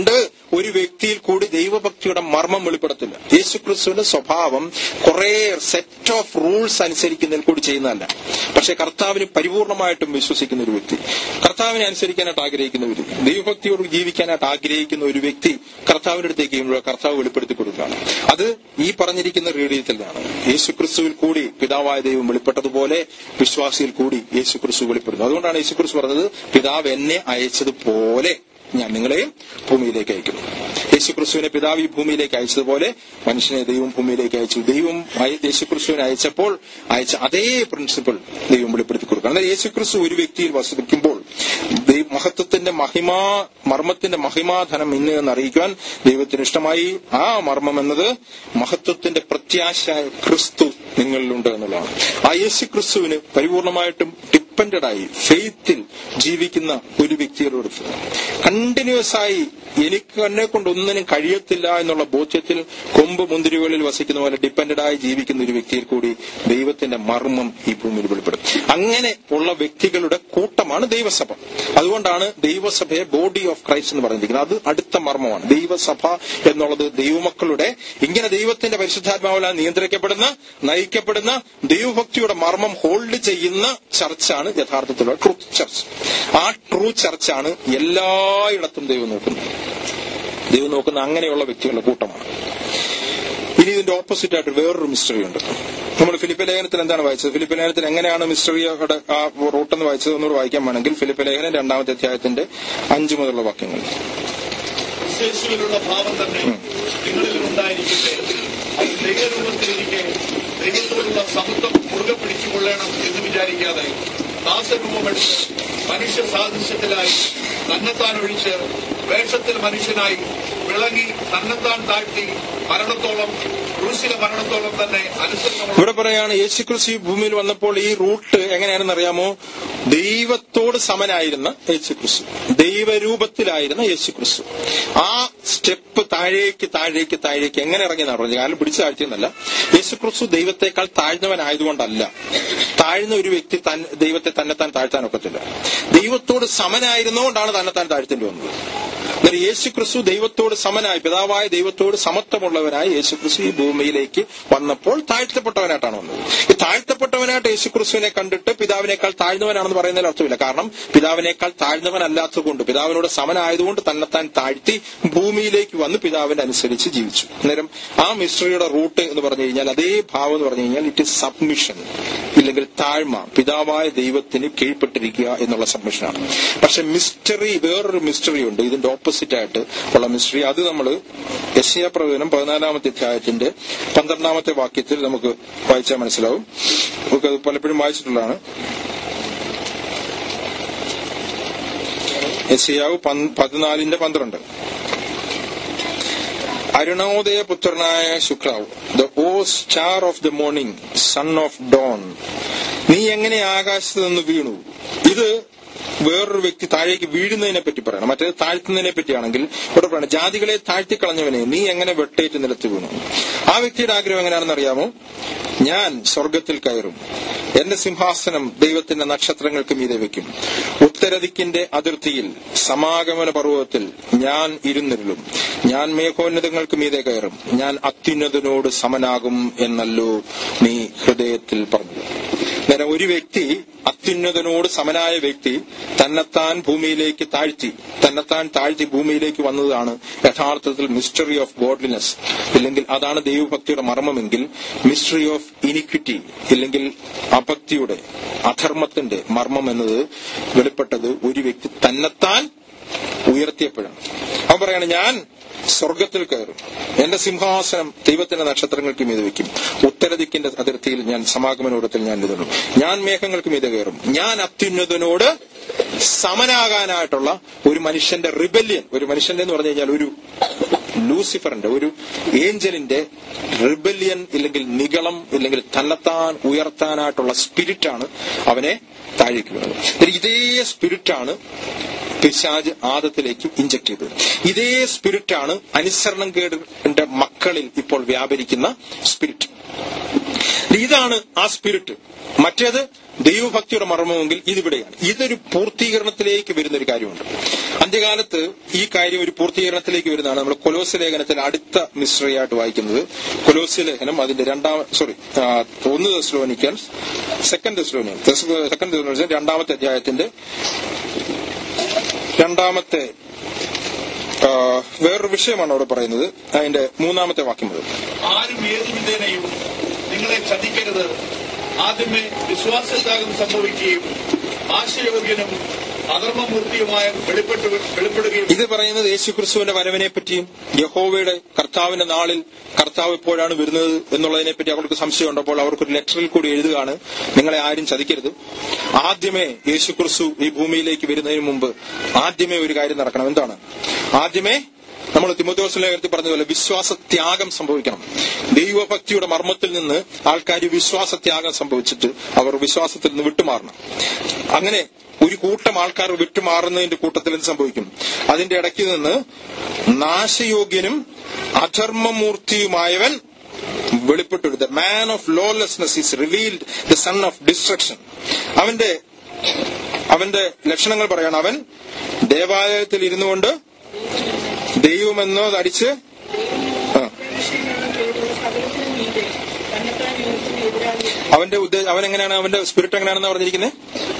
ഒരു വ്യക്തിയിൽ കൂടി ദൈവഭക്തിയുടെ മർമ്മം വെളിപ്പെടുത്തില്ല യേശുക്രിസ്തുവിന്റെ സ്വഭാവം കുറെ സെറ്റ് ഓഫ് റൂൾസ് അനുസരിക്കുന്നതിൽ കൂടി ചെയ്യുന്നതല്ല പക്ഷെ കർത്താവിന് പരിപൂർണമായിട്ടും വിശ്വസിക്കുന്ന ഒരു വ്യക്തി കർത്താവിനെ അനുസരിക്കാനായിട്ട് ആഗ്രഹിക്കുന്ന ഒരു വ്യക്തി ദൈവഭക്തിയോട് ജീവിക്കാനായിട്ട് ആഗ്രഹിക്കുന്ന ഒരു വ്യക്തി കർത്താവിന്റെ അടുത്തേക്ക് ചെയ്യുമ്പോൾ കർത്താവ് വെളിപ്പെടുത്തി കൊടുക്കുകയാണ് അത് ഈ പറഞ്ഞിരിക്കുന്ന രീതിയിലാണ് യേശുക്രിസ്തുവിൽ കൂടി പിതാവായ ദൈവം വെളിപ്പെട്ടതുപോലെ വിശ്വാസിയിൽ കൂടി യേശുക്രിസ്തു വെളിപ്പെടുന്നു അതുകൊണ്ടാണ് യേശുക്രിസ്തു പറഞ്ഞത് പിതാവ് എന്നെ അയച്ചതുപോലെ ഞാൻ നിങ്ങളെയും ഭൂമിയിലേക്ക് അയക്കുന്നു യേശുക്രിസ്തുവിനെ പിതാവ് ഈ ഭൂമിയിലേക്ക് അയച്ചതുപോലെ മനുഷ്യനെ ദൈവം ഭൂമിയിലേക്ക് അയച്ചു ദൈവം അയ- യേശുക്രിസ്തുവിനെ അയച്ചപ്പോൾ അയച്ച അതേ പ്രിൻസിപ്പിൾ ദൈവം വെളിപ്പെടുത്തി കൊടുക്കണം എന്നാൽ യേശുക്രിസ്തു ഒരു വ്യക്തിയിൽ വസിക്കുമ്പോൾ ദൈവ- മഹത്വത്തിന്റെ മഹിമാ മർമ്മത്തിന്റെ മഹിമാധനം ഇന്ന് എന്ന് അറിയിക്കുവാൻ ദൈവത്തിന് ഇഷ്ടമായി ആ മർമ്മം എന്നത് മഹത്വത്തിന്റെ പ്രത്യാശ ക്രിസ്തു നിങ്ങളിലുണ്ട് എന്നുള്ളതാണ് ആ യേശു ക്രിസ്തുവിന് പരിപൂർണമായിട്ടും ഡിപ്പെൻഡഡ് ആയി ഫെയ്ത്തിൽ ജീവിക്കുന്ന ഒരു വ്യക്തിയോട് കണ്ടിന്യൂസ് ആയി എനിക്ക് എന്നെ കൊണ്ട് ഒന്നിനും കഴിയത്തില്ല എന്നുള്ള ബോധ്യത്തിൽ കൊമ്പ് മുന്തിരികളിൽ വസിക്കുന്ന പോലെ ഡിപ്പെൻഡഡ് ആയി ജീവിക്കുന്ന ഒരു വ്യക്തിയിൽ കൂടി ദൈവത്തിന്റെ മർമ്മം ഈ ഭൂമിയിൽ വെളിപ്പെടും അങ്ങനെ ഉള്ള വ്യക്തികളുടെ കൂട്ടമാണ് ദൈവസഭ അതുകൊണ്ടാണ് ദൈവസഭയെ ബോഡി ഓഫ് ക്രൈസ്റ്റ് എന്ന് പറഞ്ഞിരിക്കുന്നത് അത് അടുത്ത മർമ്മമാണ് ദൈവസഭ എന്നുള്ളത് ദൈവമക്കളുടെ ഇങ്ങനെ ദൈവത്തിന്റെ പരിശുദ്ധാത്മാവിലാൽ നിയന്ത്രിക്കപ്പെടുന്ന നയിക്കപ്പെടുന്ന ദൈവഭക്തിയുടെ മർമ്മം ഹോൾഡ് ചെയ്യുന്ന ചർച്ചാണ് യഥാർത്ഥത്തിലുള്ള ട്രൂത്ത് ചർച്ച് ആ ട്രൂ ചർച്ചാണ് എല്ലായിടത്തും ദൈവം നോക്കുന്നത് ദൈവം നോക്കുന്ന അങ്ങനെയുള്ള വ്യക്തികളുടെ കൂട്ടമാണ് ഇനി ഇതിന്റെ ഓപ്പോസിറ്റ് ആയിട്ട് വേറൊരു മിസ്റ്ററി ഉണ്ട് നമ്മൾ ഫിലിപ്പ് ലേഖനത്തിൽ എന്താണ് വായിച്ചത് ഫിലിപ്പ് ലേഖനത്തിൽ എങ്ങനെയാണ് മിസ്റ്ററിയുടെ ആ റൂട്ടെന്ന് വായിച്ചത് എന്നൂടെ വായിക്കാൻ വേണമെങ്കിൽ ഫിലിപ്പ് ലേഖനം രണ്ടാമത്തെ അധ്യായത്തിന്റെ അഞ്ചു മുതലുള്ള വാക്യങ്ങൾ ക്രിസ്തേശുവിലുള്ള ഭാവം തന്നെ നിങ്ങളിലും ഉണ്ടായിരിക്കട്ടെ അത് ദൈവരൂപത്തിലിരിക്കെ ദൈവത്തോടുള്ള സമത്വം മുറുകെ പിടിച്ചുകൊള്ളണം എന്ന് വിചാരിക്കാതെ ദാസരൂപമെടുത്ത് മനുഷ്യ സാദൃശ്യത്തിലായി തന്നെത്താൻ ഒഴിച്ച് വേഷത്തിൽ മനുഷ്യനായി വിളങ്ങി തന്നെത്താൻ താഴ്ത്തി മരണത്തോളം ക്രൂശിലെ മരണത്തോളം തന്നെ അനുസരണമുള്ള ഇവിടെ പറയാണ് യേശുക്രിസ്തു ഈ ഭൂമിയിൽ വന്നപ്പോൾ ഈ റൂട്ട് എങ്ങനെയാണെന്ന് അറിയാമോ ദൈവത്തോട് സമനായിരുന്ന യേശുക്രിസ്തു ദൈവരൂപത്തിലായിരുന്ന യേശുക്രിസ്തു ആ സ്റ്റെപ്പ് താഴേക്ക് താഴേക്ക് താഴേക്ക് എങ്ങനെ ഇറങ്ങിയെന്നാണ് പറഞ്ഞത് കാരണം പിടിച്ചു താഴ്ത്തിയെന്നല്ല യേശുക്രിസ്തു ദൈവത്തെക്കാൾ താഴ്ന്നവനായതുകൊണ്ടല്ല താഴ്ന്ന ഒരു വ്യക്തി തൻ- ദൈവത്തെ തന്നെത്താൻ താഴ്ത്താൻ ഒക്കത്തില്ല ദൈവത്തോട് സമനായിരുന്നുകൊണ്ടാണ് തന്നെത്താൻ താഴ്ത്തേണ്ടി വന്നത് എന്നാൽ യേശുക്രിസ്തു ദൈവത്തോട് സമനായി പിതാവായ ദൈവത്തോട് സമത്വമുള്ളവനായി യേശുക്രിസ്തു ഈ ഭൂമിയിലേക്ക് വന്നപ്പോൾ താഴ്ത്തപ്പെട്ടവനായിട്ടാണ് വന്നത് ഈ താഴ്ത്തപ്പെട്ടവനായിട്ട് യേശുക്രിസ്തുവിനെ കണ്ടിട്ട് പിതാവിനേക്കാൾ താഴ്ന്നവനാണെന്ന് പറയുന്നതിൽ അർത്ഥമില്ല കാരണം പിതാവിനേക്കാൾ താഴ്ന്നവനല്ലാത്തതുകൊണ്ട് പിതാവിനോട് സമനായതുകൊണ്ട് തന്നെത്താൻ താഴ്ത്തി ഭൂമിയിലേക്ക് വന്ന് പിതാവിന്റെ അനുസരിച്ച് ജീവിച്ചു അന്നേരം ആ മിസ്റ്ററിയുടെ റൂട്ട് എന്ന് പറഞ്ഞു കഴിഞ്ഞാൽ അതേ ഭാവം എന്ന് പറഞ്ഞു കഴിഞ്ഞാൽ ഇറ്റ് ഇസ് സബ്മിഷൻ ഇല്ലെങ്കിൽ താഴ്മ പിതാവായ ദൈവത്തിന് കീഴ്പ്പെട്ടിരിക്കുക എന്നുള്ള സബ്മിഷനാണ് പക്ഷെ മിസ്റ്ററി വേറൊരു മിസ്റ്ററി ഉണ്ട് ഇതിന്റെ ഓപ്പോസിറ്റ് ആയിട്ട് ഉള്ള മിസ്റ്ററി അത് നമ്മൾ യശയ പ്രവചനം പതിനാലാമത്തെ അധ്യായത്തിന്റെ പന്ത്രണ്ടാമത്തെ വാക്യത്തിൽ നമുക്ക് വായിച്ചാൽ മനസ്സിലാവും നമുക്കത് പലപ്പോഴും വായിച്ചിട്ടുള്ളതാണ് യശയാവ് പന്ത്- പതിനാലിന്റെ പന്ത്രണ്ട് അരുണോദയ പുത്രനായ ശുക്രാവ് the O star of the morning son of dawn നീ എങ്ങനെ ആകാശത്ത് നിന്ന് വീണു ഇത് വേറൊരു വ്യക്തി താഴേക്ക് വീഴുന്നതിനെ പറ്റി പറയണം മറ്റേത് താഴ്ത്തുന്നതിനെ പറ്റിയാണെങ്കിൽ ഇവിടെ പറയണം ജാതികളെ താഴ്ത്തിക്കളഞ്ഞവനെ നീ എങ്ങനെ വെട്ടേറ്റ് നിലത്ത് വീണു ആ വ്യക്തിയുടെ ആഗ്രഹം എങ്ങനെയാണെന്ന് അറിയാമോ ഞാൻ സ്വർഗത്തിൽ കയറും എന്റെ സിംഹാസനം ദൈവത്തിന്റെ നക്ഷത്രങ്ങൾക്ക് മീതെ വെക്കും ഉത്തരദിക്കിന്റെ അതിർത്തിയിൽ സമാഗമന പർവ്വതത്തിൽ ഞാൻ ഇരുന്നിരുളും ഞാൻ മേഘോന്നതങ്ങൾക്ക് മീതെ കയറും ഞാൻ അത്യുന്നതനോട് സമനാകും എന്നല്ലോ നീ ഹൃദയത്തിൽ പറഞ്ഞു നേരെ ഒരു വ്യക്തി അത്യുന്നതനോട് സമനായ വ്യക്തി തന്നെത്താൻ ഭൂമിയിലേക്ക് താഴ്ത്തി തന്നെത്താൻ താഴ്ത്തി ഭൂമിയിലേക്ക് വന്നതാണ് യഥാർത്ഥത്തിൽ മിസ്റ്ററി ഓഫ് ഗോഡ്ലിനെസ് ഇല്ലെങ്കിൽ അതാണ് ദൈവഭക്തിയുടെ മർമ്മമെങ്കിൽ മിസ്റ്ററി ഓഫ് ഇനിക്വിറ്റി ഇല്ലെങ്കിൽ അഭക്തിയുടെ അധർമ്മത്തിന്റെ മർമ്മം എന്നത് വെളിപ്പെട്ടത് ഒരു വ്യക്തി തന്നെത്താൻ ഉയർത്തിയപ്പോഴാണ് അവൻ പറയാണ് ഞാൻ സ്വർഗത്തിൽ കയറും എന്റെ സിംഹാസനം ദൈവത്തിന്റെ നക്ഷത്രങ്ങൾക്ക് മീതെ വെക്കും ഉത്തരദിക്കിന്റെ അതിർത്തിയിൽ ഞാൻ സമാഗമനോടത്തിൽ ഞാൻ നിന്നു ഞാൻ മേഘങ്ങൾക്ക് മീതെ കയറും ഞാൻ അത്യുന്നതനോട് സമനാകാനായിട്ടുള്ള ഒരു മനുഷ്യന്റെ റിബല്യൻ ഒരു മനുഷ്യന്റെ എന്ന് പറഞ്ഞു കഴിഞ്ഞാൽ ഒരു ലൂസിഫറിന്റെ ഒരു ഏഞ്ചലിന്റെ റിബല്യൻ ഇല്ലെങ്കിൽ നിഗളം ഇല്ലെങ്കിൽ തന്നെത്താൻ ഉയർത്താനായിട്ടുള്ള സ്പിരിറ്റാണ് അവനെ താഴേക്ക് വീണത് ഇതേ സ്പിരിറ്റാണ് പിശാജ് ആദത്തിലേക്ക് ഇഞ്ചക്ട് ചെയ്തത് ഇതേ സ്പിരിറ്റാണ് അനുസരണം കേടിന്റെ മക്കളിൽ ഇപ്പോൾ വ്യാപരിക്കുന്ന സ്പിരിറ്റ് ഇതാണ് ആ സ്പിരിറ്റ് മറ്റേത് ദൈവഭക്തിയുടെ മർമ്മമെങ്കിൽ ഇതിവിടെയാണ് ഇതൊരു പൂർത്തീകരണത്തിലേക്ക് വരുന്ന ഒരു കാര്യമുണ്ട് അന്ത്യകാലത്ത് ഈ കാര്യം ഒരു പൂർത്തീകരണത്തിലേക്ക് വരുന്നതാണ് നമ്മൾ കൊലോസ് ലേഖനത്തിൽ അടുത്ത മിശ്രയായിട്ട് വായിക്കുന്നത് കൊലോസ് ലേഖനം അതിന്റെ രണ്ടാം സോറി ഒന്ന് ദസ്ലോനിക്കൻ സെക്കൻഡ് ദസ്ലോനിയൻ സെക്കൻഡ് ദസ്ലോനിക്കൻ രണ്ടാമത്തെ അധ്യായത്തിന്റെ രണ്ടാമത്തെ ആ, വേറൊരു വിഷയമാണ് അവിടെ പറയുന്നത് അതിന്റെ മൂന്നാമത്തെ വാക്യം മുതൽ ആരും ഏതു വിധേനയും നിങ്ങളെ ചതിക്കരുത് ആദ്യമേ വിശ്വാസത്യാഗം സംഭവിക്കുകയും ആശയോഗ്യനും അധർമ്മമൂർത്തിയുമായ വെളിപ്പെട്ടു വെളിപ്പെടുകയും ഇത് പറയുന്നത് യേശുക്രിസ്തുവിന്റെ വരവിനെ പറ്റിയും യഹോവയുടെ കർത്താവിന്റെ നാളിൽ കർത്താവ് എപ്പോഴാണ് വരുന്നത് എന്നുള്ളതിനെ പറ്റി അവർക്ക് സംശയമുണ്ടപ്പോൾ അവർക്കൊരു ലെറ്ററിൽ കൂടി എഴുതുകയാണ് നിങ്ങളെ ആരും ചതിക്കരുത് ആദ്യമേ യേശുക്രിസ്തു ഈ ഭൂമിയിലേക്ക് വരുന്നതിന് മുമ്പ് ആദ്യമേ ഒരു കാര്യം നടക്കണം എന്താണ് ആദ്യമേ നമ്മൾ തിമോത്തോസ് ലേഖനത്തിൽ പറഞ്ഞതുപോലെ വിശ്വാസത്യാഗം സംഭവിക്കണം ദൈവഭക്തിയുടെ മർമ്മത്തിൽ നിന്ന് ആൾക്കാർ വിശ്വാസത്യാഗം സംഭവിച്ചിട്ട് അവർ വിശ്വാസത്തിൽ നിന്ന് വിട്ടുമാറണം അങ്ങനെ ഒരു കൂട്ടം ആൾക്കാർ വിട്ടുമാറുന്നതിന്റെ കൂട്ടത്തിൽ എന്ത് സംഭവിക്കും അതിന്റെ ഇടയ്ക്ക് നിന്ന് നാശയോഗ്യനും അധർമ്മമൂർത്തിയുമായവൻ വെളിപ്പെട്ടു the man of lawlessness is revealed the son of destruction അവന്റെ അവന്റെ ലക്ഷണങ്ങൾ പറയാണ് അവൻ ദേവാലയത്തിൽ ഇരുന്നു കൊണ്ട് ദൈവമെന്നോ തടിച്ച് ആ, സകലത്തിനും മീതെ തന്നെത്താൻ യുവത്തിന് എതിരാളിയാണ് അവന്റെ ഉദ്ദേശം അവൻ എങ്ങനെയാണ് അവന്റെ സ്പിരിറ്റ് എങ്ങനെയാണെന്ന് പറഞ്ഞിരിക്കുന്നത്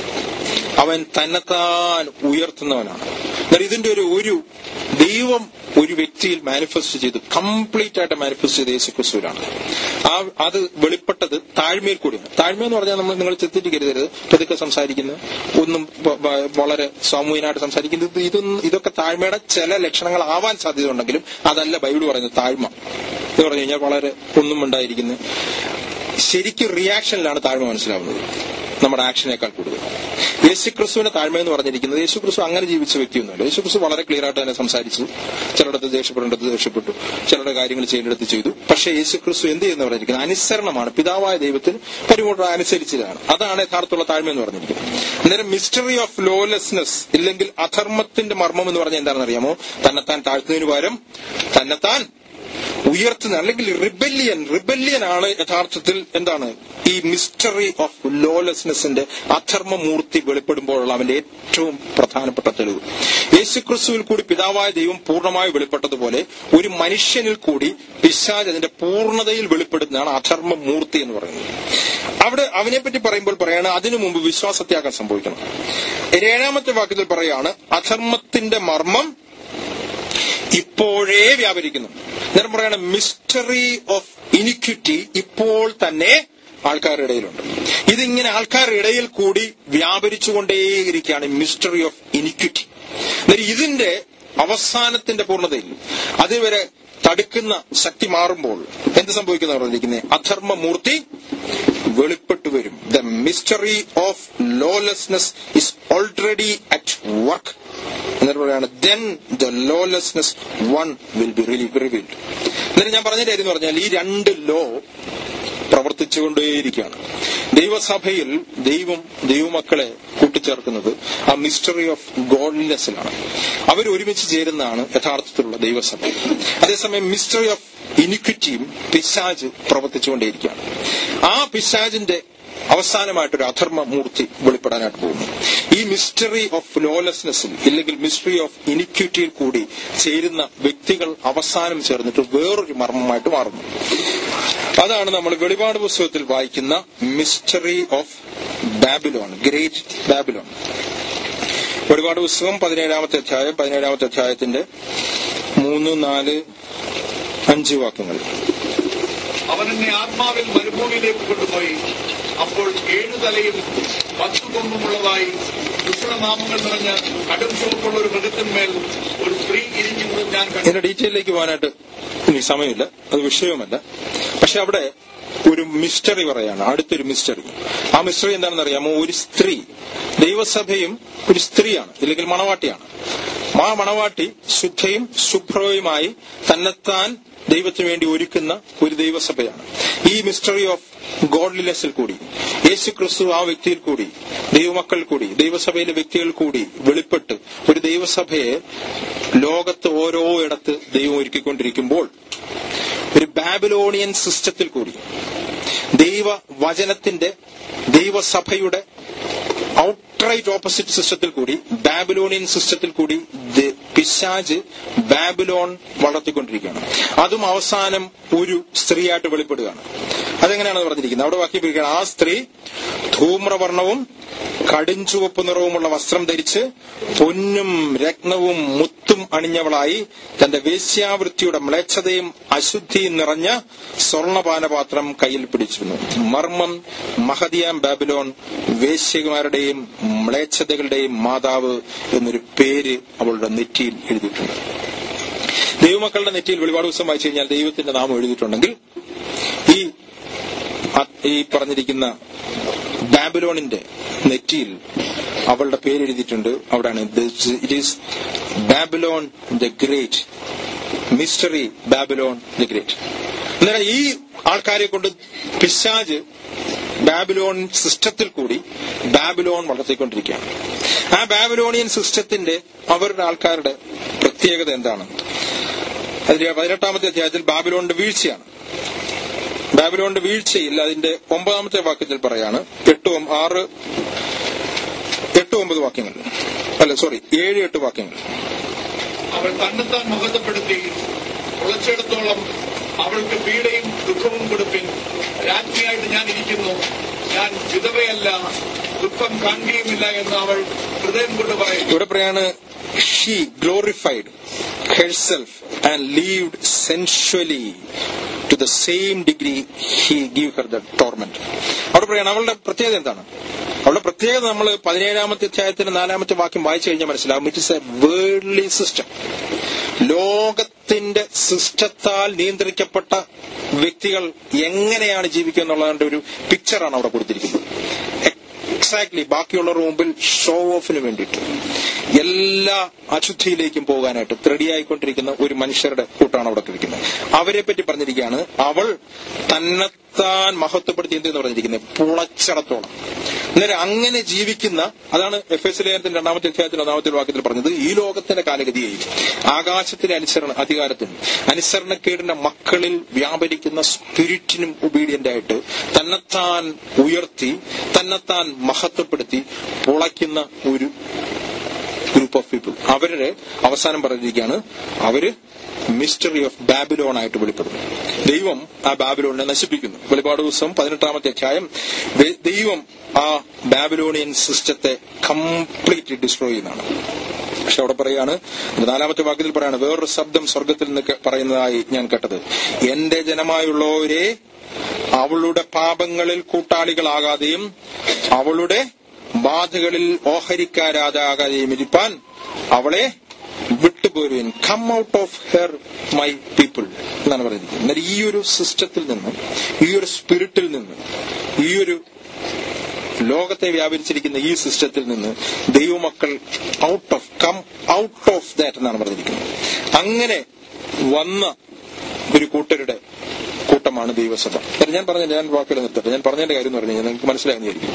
അവൻ തന്നെത്താൻ ഉയർത്തുന്നവനാണ് എന്നാൽ ഇതിന്റെ ഒരു ഒരു ദൈവം ഒരു വ്യക്തിയിൽ മാനിഫെസ്റ്റ് ചെയ്തു കംപ്ലീറ്റ് ആയിട്ട് മാനിഫെസ്റ്റ് ചെയ്ത് യേശു ക്രിസ്തുവിലാണ് ആ അത് വെളിപ്പെട്ടത് താഴ്മയിൽ കൂടിയാണ് താഴ്മ എന്ന് പറഞ്ഞാൽ നമ്മൾ നിങ്ങൾ തെറ്റിദ്ധരിക്കരുത് പതുക്കെ സംസാരിക്കുന്നത് ഒന്നും വ- വ- വളരെ സാമൂഹികനായിട്ട് സംസാരിക്കുന്നത് ഇതൊന്നും ഇതൊക്കെ താഴ്മയുടെ ചില ലക്ഷണങ്ങൾ ആവാൻ സാധ്യതയുണ്ടെങ്കിലും അതല്ല ബൈബിൾ പറയുന്നത് താഴ്മ എന്ന് പറഞ്ഞു കഴിഞ്ഞാൽ വളരെ ഒന്നും ഉണ്ടായിരിക്കുന്നത് ശരിക്കും റിയാക്ഷനിലാണ് താഴ്മ മനസ്സിലാവുന്നത് നമ്മുടെ ആക്ഷനേക്കാൾ കൂടുതൽ യേശുക്രിസ്തുവിന്റെ താഴ്മ എന്ന് പറഞ്ഞിരിക്കുന്നത് യേശുക്രിസ്തു അങ്ങനെ ജീവിച്ച വ്യക്തിയൊന്നുമല്ല യേശുക്രിസ്തു വളരെ ക്ലിയർ ആയിട്ട് തന്നെ സംസാരിച്ചു ചിലയിടത്ത് ദേഷ്യപ്പെടേണ്ടത് ദേഷ്യപ്പെട്ടു ചിലരുടെ കാര്യങ്ങൾ ചെയ്യേണ്ടത് ചെയ്തു പക്ഷേ യേശുക്രിസ്തു എന്ത് ചെയ്യുന്ന പറഞ്ഞിരിക്കുന്നത് അനുസരണമാണ് പിതാവായ ദൈവത്തിന് പരിമൂട്ട അനുസരിച്ചതാണ് അതാണ് യഥാർത്ഥമുള്ള താഴ്മ എന്ന് പറഞ്ഞിരിക്കുന്നത് അന്നേരം മിസ്റ്ററി ഓഫ് ലോലെസ്നെസ് ഇല്ലെങ്കിൽ അധർമ്മത്തിന്റെ മർമ്മം എന്ന് പറഞ്ഞാൽ എന്താണെന്ന് അറിയാമോ തന്നെത്താൻ താഴ്ത്തുന്നതിന് പകരം തന്നെത്താൻ ഉയർത്തുന്ന അല്ലെങ്കിൽ റിബല്യൻ റിബല്യൻ ആണ് യഥാർത്ഥത്തിൽ എന്താണ് ഈ മിസ്റ്ററി ഓഫ് ലോലെസ്നെസിന്റെ അധർമ്മമൂർത്തി വെളിപ്പെടുമ്പോഴുള്ള അവന്റെ ഏറ്റവും പ്രധാനപ്പെട്ട തെളിവ് യേശുക്രിസ്തുവിൽ കൂടി പിതാവായ ദൈവം പൂർണ്ണമായി വെളിപ്പെട്ടതുപോലെ ഒരു മനുഷ്യനിൽ കൂടി പിശാജ് അതിന്റെ പൂർണ്ണതയിൽ വെളിപ്പെടുന്നതാണ് അധർമ്മമൂർത്തി എന്ന് പറയുന്നത് അവിടെ അവനെപ്പറ്റി പറയുമ്പോൾ പറയാണ് അതിനു മുമ്പ് വിശ്വാസത്യാഗം സംഭവിക്കണം ഏഴാമത്തെ വാക്യത്തിൽ പറയാണ് അധർമ്മത്തിന്റെ മർമ്മം ഇപ്പോഴേ വ്യാപരിക്കുന്നു നേരം പറയാണ് മിസ്റ്ററി ഓഫ് ഇനിക്വിറ്റി ഇപ്പോൾ തന്നെ ആൾക്കാരുടെ ഇടയിലുണ്ട് ഇതിങ്ങനെ ആൾക്കാരുടെ ഇടയിൽ കൂടി വ്യാപരിച്ചുകൊണ്ടേയിരിക്കുകയാണ് മിസ്റ്ററി ഓഫ് ഇനിക്വിറ്റി അന്നേരം ഇതിന്റെ അവസാനത്തിന്റെ പൂർണ്ണതയിൽ അതുവരെ തടുക്കുന്ന ശക്തി മാറുമ്പോൾ എന്ത് സംഭവിക്കുന്ന പറഞ്ഞിരിക്കുന്നത് അധർമ്മമൂർത്തി വെളിപ്പെട്ടു വരും the mystery of lawlessness is already at work എന്നിട്ട് പറയാണ് then the lawlessness one will be revealed എന്നിട്ട് ഞാൻ പറഞ്ഞ കാര്യം എന്ന് പറഞ്ഞാൽ ഈ രണ്ട് ലോ പ്രവർത്തിച്ചുകൊണ്ടേയിരിക്കുകയാണ് ദൈവസഭയിൽ ദൈവം ദൈവമക്കളെ കൂട്ടിച്ചേർക്കുന്നത് ആ മിസ്റ്ററി ഓഫ് ഗോഡ്നെസ്സിലാണ് അവർ ഒരുമിച്ച് ചേരുന്നതാണ് യഥാർത്ഥത്തിലുള്ള ദൈവസഭ അതേസമയം മിസ്റ്ററി ഓഫ് ഇനിക്വിറ്റിയും പിശാജ് പ്രവർത്തിച്ചുകൊണ്ടേയിരിക്കുകയാണ് ആ പിശാജിന്റെ അവസാനമായിട്ടൊരു അധർമ്മ മൂർത്തി വെളിപ്പെടാനായിട്ട് പോകുന്നു ഈ മിസ്റ്ററി ഓഫ് ലോലെസ്നെസ്സിൽ ഇല്ലെങ്കിൽ മിസ്റ്ററി ഓഫ് ഇനിക്വിറ്റിയിൽ കൂടി ചേരുന്ന വ്യക്തികൾ അവസാനം ചേർന്നിട്ട് വേറൊരു മർമ്മമായിട്ട് മാറുന്നു അതാണ് നമ്മൾ വെളിപാട് പുസ്തകത്തിൽ വായിക്കുന്ന mystery of Babylon great Babylon വെളിപാട് പുസ്തകം പതിനേഴാമത്തെ അധ്യായം പതിനേഴാമത്തെ അധ്യായത്തിന്റെ മൂന്ന് നാല് അഞ്ച് വാക്യങ്ങൾ അവൻ എന്നെ ആത്മാവിൽ മരുഭൂമിയിലേക്ക് കൊണ്ടുപോയി അപ്പോൾ ഏഴു തലയും പത്തു കൊമ്പുമുള്ളതായി ദുഷണനാമങ്ങൾ നിറഞ്ഞ കടും ചുവപ്പുള്ള ഒരു മൃഗത്തിന്മേൽ ഒരു സ്ത്രീ ഇരിക്കുന്നത് ഞാൻ കണ്ടു ഇതിന്റെ ഡീറ്റെയിലേക്ക് പോകാനായിട്ട് എനിക്ക് സമയമില്ല അത് വിഷയവുമല്ല പക്ഷെ അവിടെ ഒരു മിസ്റ്ററി പറയാണ് അടുത്തൊരു മിസ്റ്ററി ആ മിസ്റ്ററി എന്താണെന്ന് അറിയാമോ ഒരു സ്ത്രീ ദൈവസഭയും ഒരു സ്ത്രീയാണ് ഇല്ലെങ്കിൽ മണവാട്ടിയാണ് ആ മണവാട്ടി ശുദ്ധയും ശുഭ്രവുമായി തന്നെത്താൻ ദൈവത്തിന് വേണ്ടി ഒരുക്കുന്ന ഒരു ദൈവസഭയാണ് ഈ മിസ്റ്ററി ഓഫ് ഗോഡ്ലിനെസ്സിൽ കൂടി യേശു ക്രിസ്തു ആ വ്യക്തിയിൽ കൂടി ദൈവമക്കൾ കൂടി ദൈവസഭയിലെ വ്യക്തികൾ കൂടി വെളിപ്പെട്ട് ഒരു ദൈവസഭയെ ലോകത്ത് ഓരോ ഇടത്ത് ദൈവം ഒരുക്കിക്കൊണ്ടിരിക്കുമ്പോൾ ഒരു ബാബിലോണിയൻ സിസ്റ്റത്തിൽ കൂടി ദൈവ വചനത്തിന്റെ ദൈവസഭയുടെ ഔട്ട്റൈറ്റ് ഓപ്പോസിറ്റ് സിസ്റ്റത്തിൽ കൂടി ബാബിലോണിയൻ സിസ്റ്റത്തിൽ കൂടി ദ- പിശാജ് ബാബിലോൺ വളർത്തിക്കൊണ്ടിരിക്കുകയാണ് അതും അവസാനം ഒരു സ്ത്രീയായിട്ട് വെളിപ്പെടുകയാണ് അതെങ്ങനെയാണ് പറഞ്ഞിരിക്കുന്നത് അവിടെ വാക്യം പിടിക്കുകയാണ് ആ സ്ത്രീ ധൂമ്രവർണവും കടുംചുവപ്പ് നിറവുമുള്ള വസ്ത്രം ധരിച്ച് പൊന്നും രത്നവും മുത്തും അണിഞ്ഞവളായി തന്റെ വേശ്യാവൃത്തിയുടെ മ്ലേച്ഛതയും അശുദ്ധിയും നിറഞ്ഞ സ്വർണപാനപാത്രം കയ്യിൽ പിടിച്ചിരുന്നു മർമ്മം മഹദിയാം ബാബിലോൺ വേശ്യമാരുടെയും മ്ലേച്ഛതകളുടെയും മാതാവ് എന്നൊരു പേര് അവളുടെ നെറ്റിയിൽ എഴുതിയിട്ടുണ്ട് ദൈവമക്കളുടെ നെറ്റിയിൽ വെളിപാട് ദിവസം വായിച്ചു കഴിഞ്ഞാൽ ദൈവത്തിന്റെ നാമം എഴുതിയിട്ടുണ്ടെങ്കിൽ ഈ അ- ഈ പറഞ്ഞിരിക്കുന്ന ബാബിലോണിന്റെ നെറ്റിയിൽ അവളുടെ പേര് എഴുതിയിട്ടുണ്ട് അവിടെയാണ് it is Babylon the great mystery Babylon the great എന്നാൽ ഈ ആൾക്കാരെ കൊണ്ട് പിശാജ് ബാബിലോൺ സിസ്റ്റത്തിൽ കൂടി ബാബിലോൺ വളർത്തിക്കൊണ്ടിരിക്കുകയാണ് ആ ബാബിലോണിയൻ സിസ്റ്റത്തിന്റെ അവരുടെ ആൾക്കാരുടെ പ്രത്യേകത എന്താണ് അതിന്റെ പതിനെട്ടാമത്തെ അധ്യായത്തിൽ ബാബിലോണിന്റെ വീഴ്ചയാണ് ബാബിലോണിന്റെ വീഴ്ചയിൽ അതിന്റെ ഒമ്പതാമത്തെ വാക്യത്തിൽ പറയാണ് എട്ട് ഒമ്പ- ആറ് എട്ട് ഒമ്പത് വാക്യങ്ങൾ അല്ല സോറി ഏഴ് എട്ട് വാക്യങ്ങൾ അവൾ തന്നെത്താൻ മഹത്വപ്പെടുത്തി ഉളച്ചെടുത്തോളം അവൾക്ക് പീഡയും ദുഃഖവും കൊടുപ്പിൻ രാജ്ഞിയായിട്ട് ഞാൻ ഇരിക്കുന്നു ഞാൻ വിധവയല്ല ദുഃഖം കാണുകയുമില്ല എന്ന് അവൾ ഹൃദയം കൊണ്ട് പറയുന്നു ഇവിടെ പറയാണ് she glorified herself and lived sensually to the same degree he give her the torment അവിടെ പറയാണ് അവളുടെ പ്രത്യേകത എന്താണ് അവളുടെ പ്രത്യേകത നമ്മൾ പതിനേഴാമത്തെ അധ്യായത്തിന്റെ നാലാമത്തെ വാക്യം വായിച്ചു കഴിഞ്ഞാൽ മനസ്സിലാവും it is a worldly system ലോകത്തിന്റെ സിസ്റ്റത്താൽ നിയന്ത്രിക്കപ്പെട്ട വ്യക്തികൾ എങ്ങനെയാണ് ജീവിക്കുക എന്നുള്ളതിന്റെ ഒരു പിക്ചറാണ് അവിടെ കൊടുത്തിരിക്കുന്നത് എക്സാക്ട്ലി ബാക്കിയുള്ളവരുടെ മുമ്പിൽ ഷോ ഓഫിന് വേണ്ടിയിട്ട് എല്ലാ അശുദ്ധിയിലേക്കും പോകാനായിട്ട് റെഡിയായിക്കൊണ്ടിരിക്കുന്ന ഒരു മനുഷ്യരുടെ കൂട്ടാണ് അവിടെ ഇരിക്കുന്നത് അവരെ പറ്റി പറഞ്ഞിരിക്കുകയാണ് അവൾ തന്നെത്താൻ മഹത്വപ്പെടുത്തി എന്തെന്ന് പറഞ്ഞിരിക്കുന്നത് പുളച്ചടത്തോളം അന്നേരം അങ്ങനെ ജീവിക്കുന്ന അതാണ് എഫ് എസ് ലേഖനത്തിന്റെ രണ്ടാമത്തെ അധ്യായത്തിൽ ഒന്നാമത്തെ വാക്യത്തിൽ പറഞ്ഞത് ഈ ലോകത്തിന്റെ കാലഗതിയെയും ആകാശത്തിലെ അനുസരണ അധികാരത്തിനും അനുസരണക്കേടിന്റെ മക്കളിൽ വ്യാപരിക്കുന്ന സ്പിരിറ്റിനും ഒബീഡിയന്റ് ആയിട്ട് തന്നെത്താൻ ഉയർത്തി തന്നെത്താൻ മഹത്വപ്പെടുത്തി പുളയ്ക്കുന്ന ഒരു ഗ്രൂപ്പ് ഓഫ് പീപ്പിൾ അവരുടെ അവസാനം പറഞ്ഞിരിക്കുകയാണ് അവര് മിസ്റ്ററി ഓഫ് ബാബിലോൺ ആയിട്ട് വെളിപ്പെടുന്നു ദൈവം ആ ബാബിലോണിനെ നശിപ്പിക്കുന്നു വെളിപാട് ദിവസം പതിനെട്ടാമത്തെ അധ്യായം ദൈ- ദൈവം ആ ബാബിലോണിയൻ സിസ്റ്റത്തെ കംപ്ലീറ്റ്ലി ഡിസ്ട്രോയ് ചെയ്യുന്നതാണ് പക്ഷെ അവിടെ പറയാണ് നാലാമത്തെ വാക്യത്തിൽ പറയാണ് വേറൊരു ശബ്ദം സ്വർഗത്തിൽ നിന്ന് കേ- പറയുന്നതായി ഞാൻ കേട്ടത് എന്റെ ജനമായുള്ളവരെ അവളുടെ പാപങ്ങളിൽ കൂട്ടാളികളാകാതെയും അവളുടെ ബാധകളിൽ ഓഹരിക്കാരാകാതെയും ഇരിപ്പാൻ അവളെ വിട്ടുപോരുവൻ come out of her my people എന്നാണ് പറഞ്ഞിരിക്കുന്നത് എന്നാൽ ഈ ഒരു സിസ്റ്റത്തിൽ നിന്ന് ഈ ഒരു സ്പിരിറ്റിൽ നിന്ന് ഈ ഒരു ലോകത്തെ വ്യാപരിച്ചിരിക്കുന്ന ഈ സിസ്റ്റത്തിൽ നിന്ന് ദൈവമക്കൾ out of come out of that എന്നാണ് പറഞ്ഞിരിക്കുന്നത് അങ്ങനെ വന്ന ഒരു കൂട്ടരുടെ കൂട്ടമാണ് ദൈവസഭ കാരണം ഞാൻ പറഞ്ഞ ഞാൻ വാക്കുകൾ നിർത്തട്ടെ ഞാൻ പറഞ്ഞതിന്റെ കാര്യം എന്ന് പറഞ്ഞു കഴിഞ്ഞാൽ നിങ്ങൾക്ക് മനസ്സിലാകുന്നതായിരിക്കും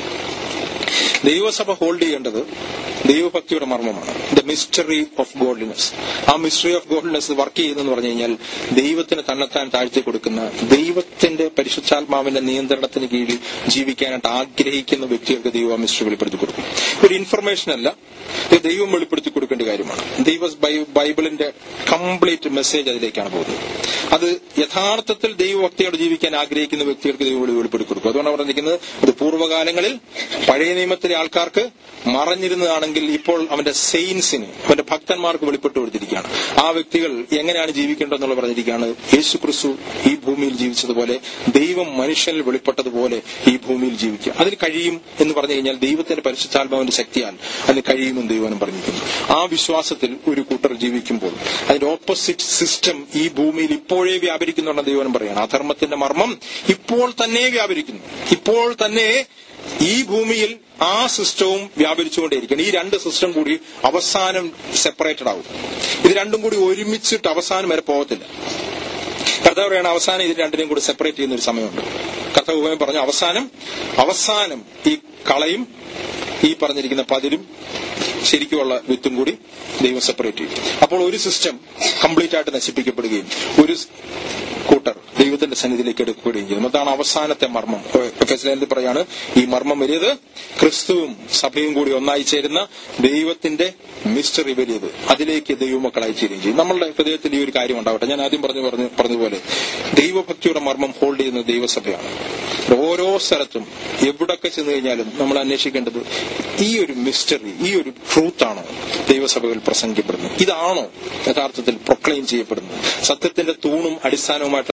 ദൈവസഭ ഹോൾഡ് ചെയ്യേണ്ടത് ദൈവഭക്തിയുടെ മർമ്മമാണ് ദ മിസ്റ്ററി ഓഫ് ഗോഡ്ലിനെസ് ആ മിസ്റ്ററി ഓഫ് ഗോഡ്ലിനെസ് വർക്ക് ചെയ്യുന്നതെന്ന് പറഞ്ഞു കഴിഞ്ഞാൽ ദൈവത്തിന് തന്നെത്താൻ താഴ്ത്തി കൊടുക്കുന്ന ദൈവത്തിന്റെ പരിശുദ്ധാത്മാവിന്റെ നിയന്ത്രണത്തിന് കീഴിൽ ജീവിക്കാനായിട്ട് ആഗ്രഹിക്കുന്ന വ്യക്തികൾക്ക് ദൈവം ആ മിസ്റ്ററി വെളിപ്പെടുത്തി കൊടുക്കും ഒരു ഇൻഫർമേഷൻ അല്ല ഇത് ദൈവം വെളിപ്പെടുത്തി കൊടുക്കേണ്ട കാര്യമാണ് ദൈവ ബൈ- ബൈബിളിന്റെ കംപ്ലീറ്റ് മെസ്സേജ് അതിലേക്കാണ് പോകുന്നത് അത് യഥാർത്ഥത്തിൽ ദൈവഭക്തിയോട് ജീവിക്കാൻ ആഗ്രഹിക്കുന്ന വ്യക്തികൾക്ക് ദൈവം വെളി- വെളിപ്പെടുത്തി കൊടുക്കും അതുകൊണ്ടാണ് പറഞ്ഞിരിക്കുന്നത് അത് പൂർവ്വകാലങ്ങളിൽ പഴയ നിയമത്തിലെ ആൾക്കാർക്ക് മറഞ്ഞിരുന്നതാണെങ്കിൽ ഇപ്പോൾ അവന്റെ സെയിൻസിന് അവന്റെ ഭക്തന്മാർക്ക് വെളിപ്പെട്ടു കൊടുത്തിരിക്കുകയാണ് ആ വ്യക്തികൾ എങ്ങനെയാണ് ജീവിക്കേണ്ടതെന്നുള്ള പറഞ്ഞിരിക്കുകയാണ് യേശു ക്രിസ്തു ഈ ഭൂമിയിൽ ജീവിച്ചതുപോലെ ദൈവം മനുഷ്യനിൽ വെളിപ്പെട്ടതുപോലെ ഈ ഭൂമിയിൽ ജീവിക്കുക അതിന് കഴിയും എന്ന് പറഞ്ഞു കഴിഞ്ഞാൽ ദൈവത്തിന്റെ പരിശുദ്ധാത്മാവിന്റെ ശക്തിയാൽ അതിന് കഴിയുമെന്ന് ദൈവനും പറഞ്ഞിരിക്കുന്നു ആ വിശ്വാസത്തിൽ ഒരു കൂട്ടർ ജീവിക്കുമ്പോൾ അതിന്റെ ഓപ്പോസിറ്റ് സിസ്റ്റം ഈ ഭൂമിയിൽ ഇപ്പോഴേ വ്യാപരിക്കുന്നുണ്ടെന്ന് ദൈവനും പറയാണ് അധർമ്മത്തിന്റെ മർമ്മം ഇപ്പോൾ തന്നെ വ്യാപരിക്കുന്നു ഇപ്പോൾ തന്നെ ഈ ഭൂമിയിൽ ആ സിസ്റ്റവും വ്യാപരിച്ചുകൊണ്ടേയിരിക്കണം ഈ രണ്ട് സിസ്റ്റം കൂടി അവസാനം സെപ്പറേറ്റഡ് ആവും ഇത് രണ്ടും കൂടി ഒരുമിച്ചിട്ട് അവസാനം വരെ പോകത്തില്ല കർത്താവ് പറയാണ് അവസാനം ഇത് രണ്ടിനെയും കൂടി സെപ്പറേറ്റ് ചെയ്യുന്ന ഒരു സമയമുണ്ട് കർത്താവ് ഉപയോഗം പറഞ്ഞു അവസാനം അവസാനം ഈ കളയും ഈ പറഞ്ഞിരിക്കുന്ന പതിരും ശരിക്കുമുള്ള വിത്തും കൂടി ദൈവം സെപ്പറേറ്റ് ചെയ്യും അപ്പോൾ ഒരു സിസ്റ്റം കംപ്ലീറ്റ് ആയിട്ട് നശിപ്പിക്കപ്പെടുകയും ഒരു കൂട്ടർ ദൈവത്തിന്റെ സന്നിധിയിലേക്ക് എടുക്കുകയും ചെയ്യുന്നു അതാണ് അവസാനത്തെ മർമ്മം എഫെസ്ലേന്ദ് പറയാണ് ഈ മർമ്മം വലിയത് ക്രിസ്തുവും സഭയും കൂടി ഒന്നായി ചേരുന്ന ദൈവത്തിന്റെ മിസ്റ്ററി വലിയത് അതിലേക്ക് ദൈവമക്കളായി ചേരുകയും ചെയ്യും നമ്മളുടെ ഹൃദയത്തിൽ ഈ ഒരു കാര്യം ഉണ്ടാവട്ടെ ഞാൻ ആദ്യം പറഞ്ഞു പറഞ്ഞു പറഞ്ഞതുപോലെ ദൈവഭക്തിയുടെ മർമ്മം ഹോൾഡ് ചെയ്യുന്ന ദൈവസഭയാണ് ഓരോ സ്ഥലത്തും എവിടൊക്കെ ചെന്ന് കഴിഞ്ഞാലും നമ്മൾ അന്വേഷിക്കേണ്ടത് ഈ ഒരു മിസ്റ്ററി ഈ ഒരു ട്രൂത്താണോ ദൈവസഭകൾ പ്രസംഗിക്കപ്പെടുന്നത് ഇതാണോ യഥാർത്ഥത്തിൽ പ്രൊക്ലെയിം ചെയ്യപ്പെടുന്നത് സത്യത്തിന്റെ തൂണും അടിസ്ഥാനവുമായിട്ട്